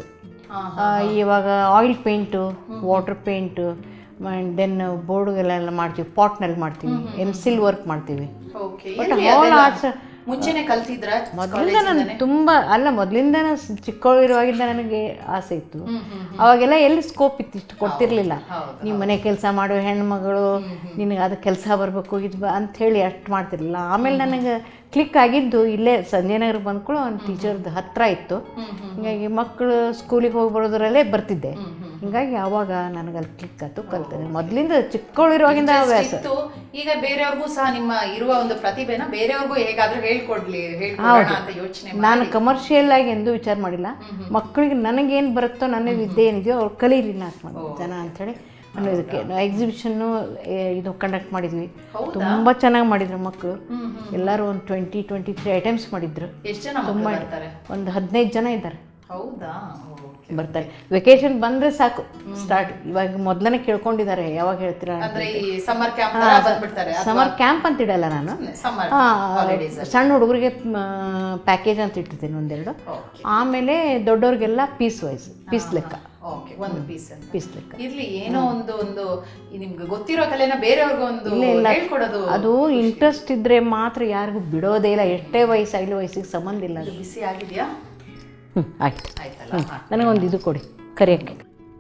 ಇವಾಗ oil paint water paint then ಬೋರ್ಡ್ಗೆಲ್ಲ ಮಾಡ್ತೀವಿ ಪಾಟ್ನಲ್ಲಿ ಮಾಡ್ತೀವಿ ಎಮ್ಸಿಲ್ ವರ್ಕ್ ಮಾಡ್ತೀವಿ ಓಕೆ ಬಟ್ ಆಲ್ ಆರ್ಟ್ಸ್ ಮುಂಚೆನೆ ಕಲ್ತಿದ್ರ ಮೊದಲಿಂದ ನಾನು ತುಂಬ ಅಲ್ಲ ಮೊದಲಿಂದ ಚಿಕ್ಕವಳಿರುವಾಗಿಂದ ನನಗೆ ಆಸೆ ಇತ್ತು ಅವಾಗೆಲ್ಲ ಎಲ್ಲಿ ಸ್ಕೋಪ್ ಇತ್ತು ಇಷ್ಟು ಕೊಡ್ತಿರ್ಲಿಲ್ಲ ನೀವು ಮನೆ ಕೆಲಸ ಮಾಡೋ ಹೆಣ್ಮಗಳು ನಿನಗೆ ಅದು ಕೆಲಸ ಬರಬೇಕು ಇದು ಬ ಅಂತ ಹೇಳಿ ಅಷ್ಟು ಮಾಡ್ತಿರ್ಲಿಲ್ಲ ಆಮೇಲೆ ನನಗೆ ಕ್ಲಿಕ್ ಆಗಿದ್ದು ಇಲ್ಲೇ ಸಂಜಯನಗರ ಬಂದ್ಕೊಳ್ಳೋ ಒಂದು ಟೀಚರ್ದು ಹತ್ರ ಇತ್ತು ಹಿಂಗಾಗಿ ಮಕ್ಕಳು ಸ್ಕೂಲಿಗೆ ಹೋಗಿ ಬರೋದ್ರಲ್ಲೇ ಬರ್ತಿದ್ದೆ ಹಿಂಗಾಗಿ ಆವಾಗ ನನಗೆ ಅಲ್ಲಿ ಕ್ಲಿಕ್ ಆಯ್ತು ಕಲ್ತೇನೆ ಮೊದಲಿಂದ ಚಿಕ್ಕವಳಿರುವಾಗಿಂದ ಹವ್ಯಾಸ ಇತ್ತು ಈಗ ಬೇರೆಯವ್ರಿಗೂ ಸಹ ನಿಮ್ಮ ಇರುವ ಒಂದು ಪ್ರತಿಭೆನ ಬೇರೆಯವ್ರಿಗೂ ಹೇಗಾದ್ರೂ ಹೇಳ್ಕೊಡ್ಲಿ ಹೇಳ್ಕೊಡೋಣ ಅಂತ ಯೋಚನೆ ನಾನು ಕಮರ್ಷಿಯಲ್ ಆಗಿ ಎಂದೂ ವಿಚಾರ ಮಾಡಿಲ್ಲ ಮಕ್ಕಳಿಗೆ ನನಗೇನು ಬರುತ್ತೋ ನನ್ನ ವಿದ್ಯೆ ಏನಿದೆಯೋ ಅವ್ರು ಕಲೀರಿ ನಾಲ್ಕು ಮಂದಿ ಜನ ಅಂಥೇಳಿ ಅನ್ನೋದಕ್ಕೆ ಎಕ್ಸಿಬಿಷನ್ನು ಇದು ಕಂಡಕ್ಟ್ ಮಾಡಿದ್ವಿ ತುಂಬ ಚೆನ್ನಾಗಿ ಮಾಡಿದ್ರು ಮಕ್ಕಳು ಎಲ್ಲರೂ ಒಂದು ಟ್ವೆಂಟಿ ಟ್ವೆಂಟಿ ತ್ರೀ ಐಟಮ್ಸ್ ಮಾಡಿದ್ರು ಎಷ್ಟು ಜನ ಮಕ್ಳು ಬರ್ತಾರೆ ಒಂದು ಹದಿನೈದು ಜನ ಇದ್ದಾರೆ ಹೌದಾ ಬರ್ತಾರೆ ವೆಕೇಶನ್ ಬಂದರೆ ಸಾಕು ಸ್ಟಾರ್ಟ್ ಇವಾಗ ಮೊದಲನೇ ಕೇಳ್ಕೊಂಡಿದ್ದಾರೆ ಯಾವಾಗ ಹೇಳ್ತೀರಾ ಅಂದ್ರೆ ಈ ಸಮ್ಮರ್ ಕ್ಯಾಂಪ್ ತರ ಬಂದ್ಬಿಡ್ತಾರೆ ಸಮರ್ ಕ್ಯಾಂಪ್ ಅಂತ ಇಡಲ್ಲ ನಾನು ಸಮ್ಮರ್ ಆ, ಸಣ್ಣ ಹುಡುಗರಿಗೆ ಪ್ಯಾಕೇಜ್ ಅಂತ ಇಟ್ಟಿರ್ತೀನಿ ಒಂದೆರಡು ಆಮೇಲೆ ದೊಡ್ಡವ್ರಿಗೆಲ್ಲ ಪೀಸ್ ವೈಸ್ ಪೀಸ್ ಲೆಕ್ಕ ಓಕೆ ಒಂದು ಪೀಸ್ ಅಂತ ಪೀಸ್ ಲೆಕ್ಕ ಇರ್ಲಿ ಏನೋ ಒಂದು ಒಂದು ಈ ನಿಮ್ಗೆ ಗೊತ್ತಿರೋ ಕಲೆನ ಬೇರೆಯವ್ರಿಗೂ ಒಂದು ಹೇಳ್ಕೊಡೋದು ಅದು ಇಂಟ್ರೆಸ್ಟ್ ಇದ್ರೆ ಮಾತ್ರ ಯಾರಿಗೂ ಬಿಡೋದೇ ಇಲ್ಲ ಎಷ್ಟೇ ವಯಸ್ಸಾಗಲಿ ವಯಸ್ಸಿಗೆ ಸಂಬಂಧ ಇಲ್ಲ ಅದು ಬಿಸಿ ಆಗಿದೆಯಾ ಹ್ಞೂ ಆಯ್ತು ಆಯ್ತಲ್ಲ ಹಾ. ನನಗೊಂದು ಇದು ಕೊಡಿ ಕರಿಯೋಕ್ಕೆ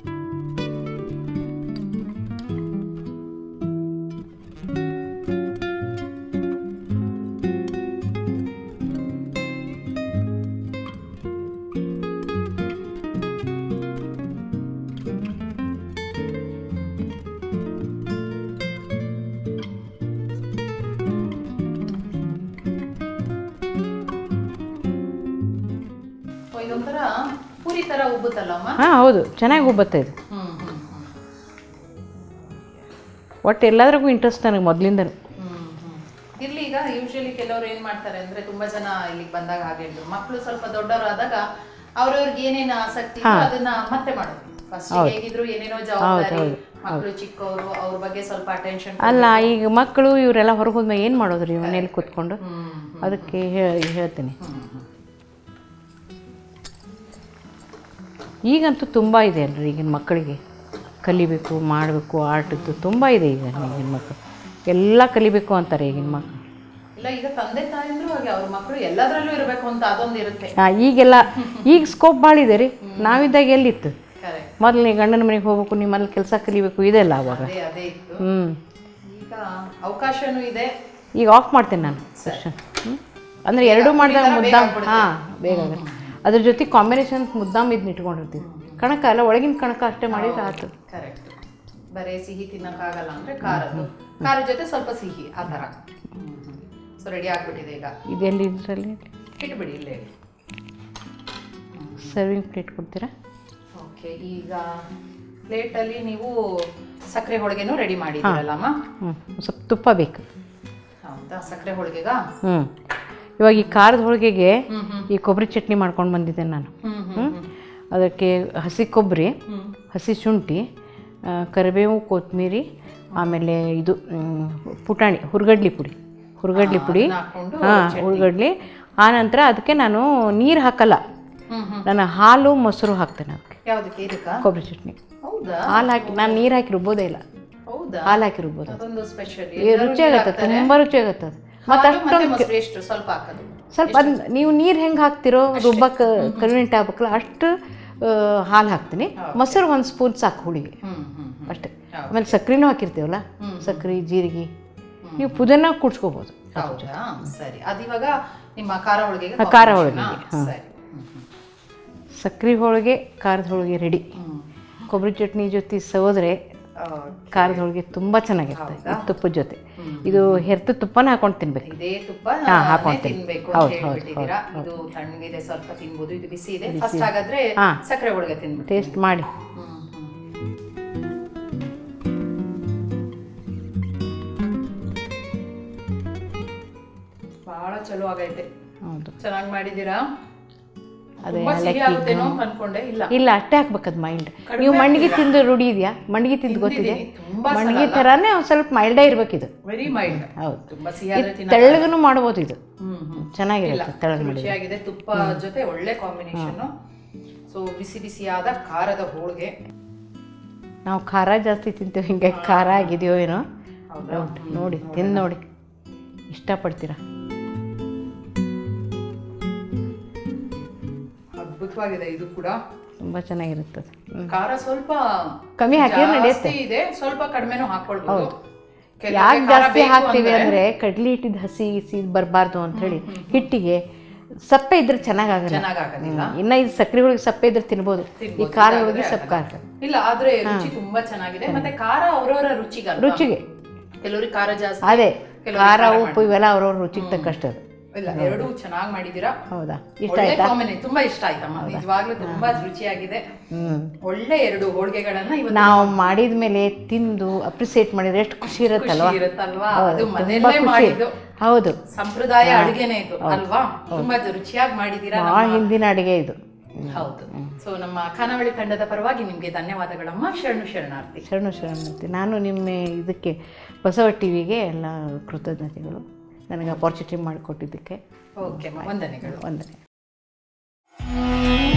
ಓ, ಇದೊಂಥರ ಪೂರಿ ತರ ಉಬ್ಬುತ್ತಲ್ಲಮ್ಮ ಹಾಂ ಹೌದು ಚೆನ್ನಾಗಿ ಉಬ್ಬತ್ತೆ ಇದು ಹ್ಮ್ ಹ್ಮ್ ಒಟ್ಟು ಎಲ್ಲದ್ರಿಗೂ ಇಂಟ್ರೆಸ್ಟ್ ನನಗೆ ಮೊದಲಿಂದನೂ ಹ್ಮ್ ಹ್ಮ್ ಇರ್ಲಿ ಈಗ ಯೂಶಲಿ ಕೆಲವರು ಏನ್ ಮಾಡ್ತಾರೆ ಅಂದ್ರೆ ತುಂಬಾ ಜನ ಇಲ್ಲಿಗೆ ಬಂದಾಗ ಹಾಗೆ ಹೇಳಿದ್ರು ಮಕ್ಕಳು ಸ್ವಲ್ಪ ದೊಡ್ಡವರಾದಾಗ ಅವ್ರವ್ರಿಗೆ ಏನೇನು ಆಸಕ್ತಿ ಇತ್ತು ಅದನ್ನ ಮತ್ತೆ ಮಾಡೋದು ಫಸ್ಟ್ ಹೇಗಿದ್ರು ಏನೇನೋ ಜವಾಬ್ದಾರಿ ಮಕ್ಕಳು ಚಿಕ್ಕವರು ಅವ್ರ ಬಗ್ಗೆ ಸ್ವಲ್ಪ ಅಟೆನ್ಷನ್ ಅಲ್ಲ ಈಗ ಮಕ್ಕಳು ಇವರೆಲ್ಲ ಹೊರಗೆ ಹೋದ್ಮೇಲೆ ಏನು ಮಾಡೋದ್ರಿ ಮನೇಲಿ ಕೂತ್ಕೊಂಡು ಅದಕ್ಕೆ ಹೇ- ಹೇಳ್ತೀನಿ ಈಗಂತೂ ತುಂಬ ಇದೆ ಅಲ್ರಿ ಈಗಿನ ಮಕ್ಕಳಿಗೆ ಕಲಿಬೇಕು ಮಾಡಬೇಕು ಆಟದ್ದು ತುಂಬ ಇದೆ ಈಗ ಈಗಿನ ಮಕ್ಕಳು ಎಲ್ಲ ಕಲಿಬೇಕು ಅಂತಾರೆ ಈಗಿನ ಮಕ್ಕಳು ಇಲ್ಲ ಈಗ ತಂದೆ ತಾಯಂದ್ರು ಹಾಗೆ ಅವ್ರ ಮಕ್ಕಳು ಎಲ್ಲದರಲ್ಲೂ ಇರಬೇಕು ಅಂತ ಅದೊಂದು ಇರುತ್ತೆ ಆ, ಈಗೆಲ್ಲ ಈಗ ಸ್ಕೋಪ್ ಭಾಳ ಇದೆ ರೀ ನಾವಿದ್ದಾಗ ಎಲ್ಲಿತ್ತು ಕರೆಕ್ಟ್ ಮೊದಲು ನೀ ಗಂಡನ ಮನೆಗೆ ಹೋಗ್ಬೇಕು ನಿಮ್ಮಲ್ಲಿ ಕೆಲಸ ಕಲಿಬೇಕು ಇದೆಲ್ಲ ಅವಾಗ ಅದೇ ಅದೇ ಇತ್ತು ಹ್ಞೂ ಈಗ ಅವಕಾಶನೂ ಇದೆ ಈಗ ಆಫ್ ಮಾಡ್ತೇನೆ ನಾನು ಸೆಷನ್ ಅಂದರೆ ಎರಡೂ ಮಾಡಿದಾಗ ಮುದ್ದಾಮ್ ಹಾಂ ಬೇಗ ಆಗುತ್ತೆ ಅದ್ರ ಜೊತೆ ಕಾಂಬಿನೇಷನ್ ಮುದ್ದಾಮ್ ಇದನ್ನ ಇಟ್ಕೊಂಡಿರ್ತೀವಿ ಕಣಕ ಅಲ್ಲ ಒಳಗಿನ ಕಣಕ ಅಷ್ಟೇ ಮಾಡಿದ್ರೆ ಆಯ್ತು ಕರೆಕ್ಟ್ ಬರೇ ಸಿಹಿ ತಿನ್ನಕ್ಕಾಗಲ್ಲ ಅಂದ್ರೆ ಖಾರದ್ದು ಖಾರದ ಜೊತೆ ಸ್ವಲ್ಪ ಸಿಹಿ ಆ ಥರ ಸೊ ರೆಡಿ ಆಗ್ಬಿಟ್ಟಿದೆ ಈಗ ಇದೆಲ್ಲಿ ಇದರಲ್ಲಿ ಇಟ್ಬಿಡಿ ಇಲ್ಲೇ ಸರ್ವಿಂಗ್ ಪ್ಲೇಟ್ ಕೊಡ್ತೀರಾ ಓಕೆ ಈಗ ಪ್ಲೇಟಲ್ಲಿ ನೀವು ಸಕ್ಕರೆ ಹೋಳಿಗೆನೂ ರೆಡಿ ಮಾಡಿದ್ದೀರಲ್ಲಮ್ಮ ಹ್ಞೂ ಸ್ವಲ್ಪ ತುಪ್ಪ ಬೇಕು ಹೌದಾ ಸಕ್ಕರೆ ಹೋಳಿಗೆಗಾ ಹ್ಞೂ ಇವಾಗ ಈ ಖಾರದ ಹೋಳಿಗೆಗೆ ಹ್ಮ್ ಹ್ಮ್ ಈ ಕೊಬ್ಬರಿ ಚಟ್ನಿ ಮಾಡ್ಕೊಂಡು ಬಂದಿದ್ದೇನೆ ನಾನು ಹ್ಮ್ ಹ್ಞೂ ಅದಕ್ಕೆ ಹಸಿ ಕೊಬ್ಬರಿ ಹಸಿ ಶುಂಠಿ ಆ, ಕರಿಬೇವು ಕೊತ್ತಂಬರಿ ಆಮೇಲೆ ಇದು ಮ್, ಪುಟಾಣಿ ಹುರ್ಗಡ್ಲಿ ಪುಡಿ ಹುರ್ಗಡ್ಲಿ ಪುಡಿ ಹಾಕೊಂಡು ಹಾಂ ಹುರ್ಗಡ್ಲಿ ಆನಂತರ ಅದಕ್ಕೆ ನಾನು ನೀರು ಹಾಕಲ್ಲ ಹ್ಮ್ ಹ್ಮ್ ನಾನು ಹಾಲು ಮೊಸರು ಹಾಕ್ತೇನೆ ಅದಕ್ಕೆ ಯಾವ್ದಕ್ಕೆ ಇದಕ್ಕ ಕೊಬ್ಬರಿ ಚಟ್ನಿ ಹೌದಾ ಹಾಲು ಹಾಕಿ ನಾನು ನೀರು ಹಾಕಿ ರುಬ್ಬೋದೇ ಇಲ್ಲ ಹೌದಾ ಹಾಲು ಹಾಕಿ ರುಬ್ಬೋದು ಅದೊಂದು ಸ್ಪೆಷಲ್ ಏ, ರುಚಿ ಆಗತ್ತೆ ತುಂಬ ರುಚಿ ಆಗತ್ತೆ ಅದು ಮತ್ತು ಅಷ್ಟೊಂದು ಮೊಸರು ಎಷ್ಟು ಸ್ವಲ್ಪ ಹಾಕೋದು ಸ್ವಲ್ಪ ಅದ್ ನೀವು ನೀರು ಹೆಂಗೆ ಹಾಕ್ತಿರೋ ರುಬ್ಬಕ್ಕೆ ಕನ್ವೀನಿಯಂಟ್ ಆಗ್ಬೇಕಲ್ಲ ಅಷ್ಟು ಆ, ಹಾಲು ಹಾಕ್ತೀನಿ ಮೊಸರು ಒಂದು ಸ್ಪೂನ್ ಸಾಕು ಹುಳಿಗೆ ಹ್ಮ್ ಹ್ಮ್ ಹ್ಮ್ ಅಷ್ಟೇ ಆಮೇಲೆ ಸಕ್ರೆನೂ ಹಾಕಿರ್ತೀವಲ್ಲ ಸಕ್ರೆ ಜೀರಿಗೆ ನೀವು ಪುದೀನ ಕುಡ್ಸ್ಕೋಬೋದು ಹೌದಾ ಸರಿ ಅದಿವಾಗ ನಿಮ್ಮ ಖಾರ ಹೋಳಿಗೆಗೆ ಹಾ, ಖಾರ combination ಆ? ಹೋಳಿಗೆಗೆ, ಹಾ. ಸರಿ ಹ್ಮ್ ಹ್ಮ್. ಸಕ್ರೆ ಹೋಳಿಗೆ ಖಾರದ ಹೋಳಿಗೆ ರೆಡಿ ಹ್ಮ್ ಕೊಬ್ಬರಿ ಚಟ್ನಿ ಜೊತೆ ಸೋದ್ರೆ ಆ, ಖಾರದ ಹೋಳಿಗೆ ತುಂಬ ಚೆನ್ನಾಗಿರ್ತದೆ ಈ ತುಪ್ಪದ ಜೊತೆ ಇದು ಹೆರ್ತ ತುಪ್ಪನ ಹಾಕೊಂಡು ತಿನ್ಬೇಕು ಇದೇ ತುಪ್ಪ ಹಾ, ಹಾಕೊಂತೀನಿ. ತಿನ್ಬೇಕು ಹೌದು, ಅಂತ ಹೌದು, ಹೇಳ್ಬಿಟ್ಟಿದ್ದೀರಾ ಇದು ತಣ್ಣಗಿದೆ ಸ್ವಲ್ಪ ತಿನ್ಬೋದು ಇದು ಬಿಸಿ ಇದೆ ಫಸ್ಟ್ ಹಾಗಾದ್ರೆ ಹಾ. ಸಕ್ಕರೆ ಹೋಳಿಗೆ ತಿನ್ಬಿಟ್ಟು ಟೇಸ್ಟ್ ಮಾಡಿ ಹ್ಮ್ ಹ್ಮ್ ಬಹಳ ಚಲೋ ಆಗೈತೆ ಹೌದು ಚೆನ್ನಾಗಿ ಮಾಡಿದ್ದೀರಾ ಅದೇ ತುಂಬಾ ಸಿಹಿ ಆಗುತ್ತೇನೋ ಅಂತ ಅನ್ಕೊಂಡೆ ಇಲ್ಲ ಇಲ್ಲ ಅಷ್ಟೇ ಹಾಕ್ಬೇಕದು ಮೈಲ್ಡ್ ನೀವು ಮಂಡಿಗೆ ತಿಂದು ರೂಢಿ ಇದೆಯಾ ಮಂಡಿಗೆ ತಿಂದು ಗೊತ್ತಿದೆ ತುಂಬಾ ಮಂಡಿಗೆ ಥರನೇ ಒಂದು ಸ್ವಲ್ಪ ಮೈಲ್ಡೇ ಇರ್ಬೇಕಿದು ವೆರಿ ಮೈಲ್ಡ್ ಹೌದು ತುಂಬಾ ಸಿಹಿ ಆದ್ರೆ ತಿನ್ನ ತೆಳ್ಳಗನು ಮಾಡ್ಬೋದು ಇದು ಹ್ಮ್ ಹ್ಮ್ ಚೆನ್ನಾಗಿರುತ್ತೆ ತೆಳ್ಳಗೆ ಮಾಡಿ ರುಚಿಯಾಗಿದೆ ತುಪ್ಪ ಜೊತೆ ಒಳ್ಳೆ ಕಾಂಬಿನೇಷನ್ ಸೊ ಬಿಸಿ ಬಿಸಿಯಾದ ಖಾರದ ಹೋಳಿಗೆ ನಾವು ಖಾರ ಜಾಸ್ತಿ ತಿಂತೀವಿ ಹಿಂಗೆ ಖಾರ ಆಗಿದೆಯೋ ಏನೋ ಹೌದಾ? ಡೌಟ್ ನೋಡಿ ತಿಂದು ನೋಡಿ ಇಷ್ಟಪಡ್ತೀರಾ ಅದ್ಭುತವಾಗಿದೆ ಇದು ಕೂಡ ತುಂಬ ಚೆನ್ನಾಗಿರುತ್ತೆ ಅದು. ಹ್ಮ್. ಖಾರ ಸ್ವಲ್ಪ ಕಮ್ಮಿ ಹಾಕಿದ್ರೆ ನಡೆಯುತ್ತೆ. ಜಾಸ್ತಿ ಇದೆ ಸ್ವಲ್ಪ ಕಡಿಮೆನೂ ಹಾಕೊಳ್ಬಹುದು ಕೆಲವ್ರಿಗೆ ಯಾಕೆ ಖಾರ ಜಾಸ್ತಿ ಬೇಕು ಹಾಕ್ತೀವಿ ಅಂದ್ರೆ ಅಂದರೆ ಕಡ್ಲಿ ಹಿಟ್ಟಿದ ಹಸಿ ಗಿಸಿ ಬರಬಾರ್ದು ಅಂಥೇಳಿ ಹಿಟ್ಟಿಗೆ ಸಪ್ಪೆ ಇದ್ರೆ ಚೆನ್ನಾಗಾಗಲ್ಲ ಚೆನ್ನಾಗಾಗೋದಿಲ್ಲ. ಹ್ಮ್. ಇನ್ನ ಇದು ಸಕ್ಕರೆ ಹೋಳಿಗೆ ಸಪ್ಪೆ ಇದ್ರೆ ತಿನ್ಬೋದು ಈ ತಿನ್ಬೋದು, ಖಾರ ಇದಾದ್ರೆ ಹೋಳಿಗೆ ಸೊಪ್ಪು ಖಾರ ಇಲ್ಲ ಆದ್ರೆ ರುಚಿ ತುಂಬಾ ಚೆನ್ನಾಗಿದೆ ಮತ್ತೆ ಖಾರ ಅವರವರ ರುಚಿಗೆ ರುಚಿಗೆ ಕೆಲವ್ರಿಗೆ ಖಾರ ಜಾಸ್ತಿ ಅದೇ ಕೆಲವ್ರಿಗೆ ಖಾರ ಖಾರ ಉಪ್ಪು ಇವೆಲ್ಲ ಅವ್ರವ್ರ ರುಚಿಗೆ ತಕ್ಕಷ್ಟು ಅದು ಇಲ್ಲ ಎರಡೂ ಚೆನ್ನಾಗಿ ಮಾಡಿದೀರಾ ಹೌದಾ ಇಷ್ಟ ಒಳ್ಳೆ ಆಯ್ತಾ ಕಾಂಬಿನೇಷನ್ ತುಂಬಾ ಇಷ್ಟ ಆಯ್ತಮ್ಮ ನಿಜವಾಗ್ಲೂ ತುಂಬಾ ರುಚಿಯಾಗಿದೆ ಹ್ಮ್ ಒಳ್ಳೆ ಎರಡು ಹೋಳಿಗೆಗಳನ್ನ ಇವತ್ತು ನಾವು ಮಾಡಿದ ಮೇಲೆ ತಿಂದು ಅಪ್ರಿಸಿಯೇಟ್ ಮಾಡಿದ್ರೆ ಎಷ್ಟು ಖುಷಿ ಇರುತ್ತಲ್ವಾ ಖುಷಿ ಇರುತ್ತಲ್ವಾ ಹೌದು, ಅದು ತುಂಬಾ ಮನೆಯಲ್ಲೇ ಖುಷಿ ಮಾಡಿದ್ದು ಹೌದು ಸಂಪ್ರದಾಯ ಅಡುಗೆನೇ ಇದು ಅಲ್ವಾ ತುಂಬಾ ರುಚಿಯಾಗಿ ಮಾಡಿದೀರಾ ಭಾಳ ಹಿಂದಿನ ಅಡಿಗೆ ಇದು ಹೌದು ಸೊ ನಮ್ಮ ಖಾನಾವಳಿ ತಂಡದ ಪರವಾಗಿ ನಿಮ್ಗೆ ಧನ್ಯವಾದಗಳಮ್ಮ ಶರಣು ಶರಣಾರ್ಥಿ ಶರಣು ಶರಣಮೂರ್ತಿ ನಾನು ನಿಮ್ಮ ಇದಕ್ಕೆ ಬಸವ ಟಿ ವಿಗೆ ಎಲ್ಲ ಕೃತಜ್ಞತೆಗಳು ನನಗೆ ಅಪಾರ್ಚುನಿಟಿ ಮಾಡಿಕೊಟ್ಟಿದ್ದಕ್ಕೆ ಓಕೆ ವಂದನೆಗಳು ವಂದನೆ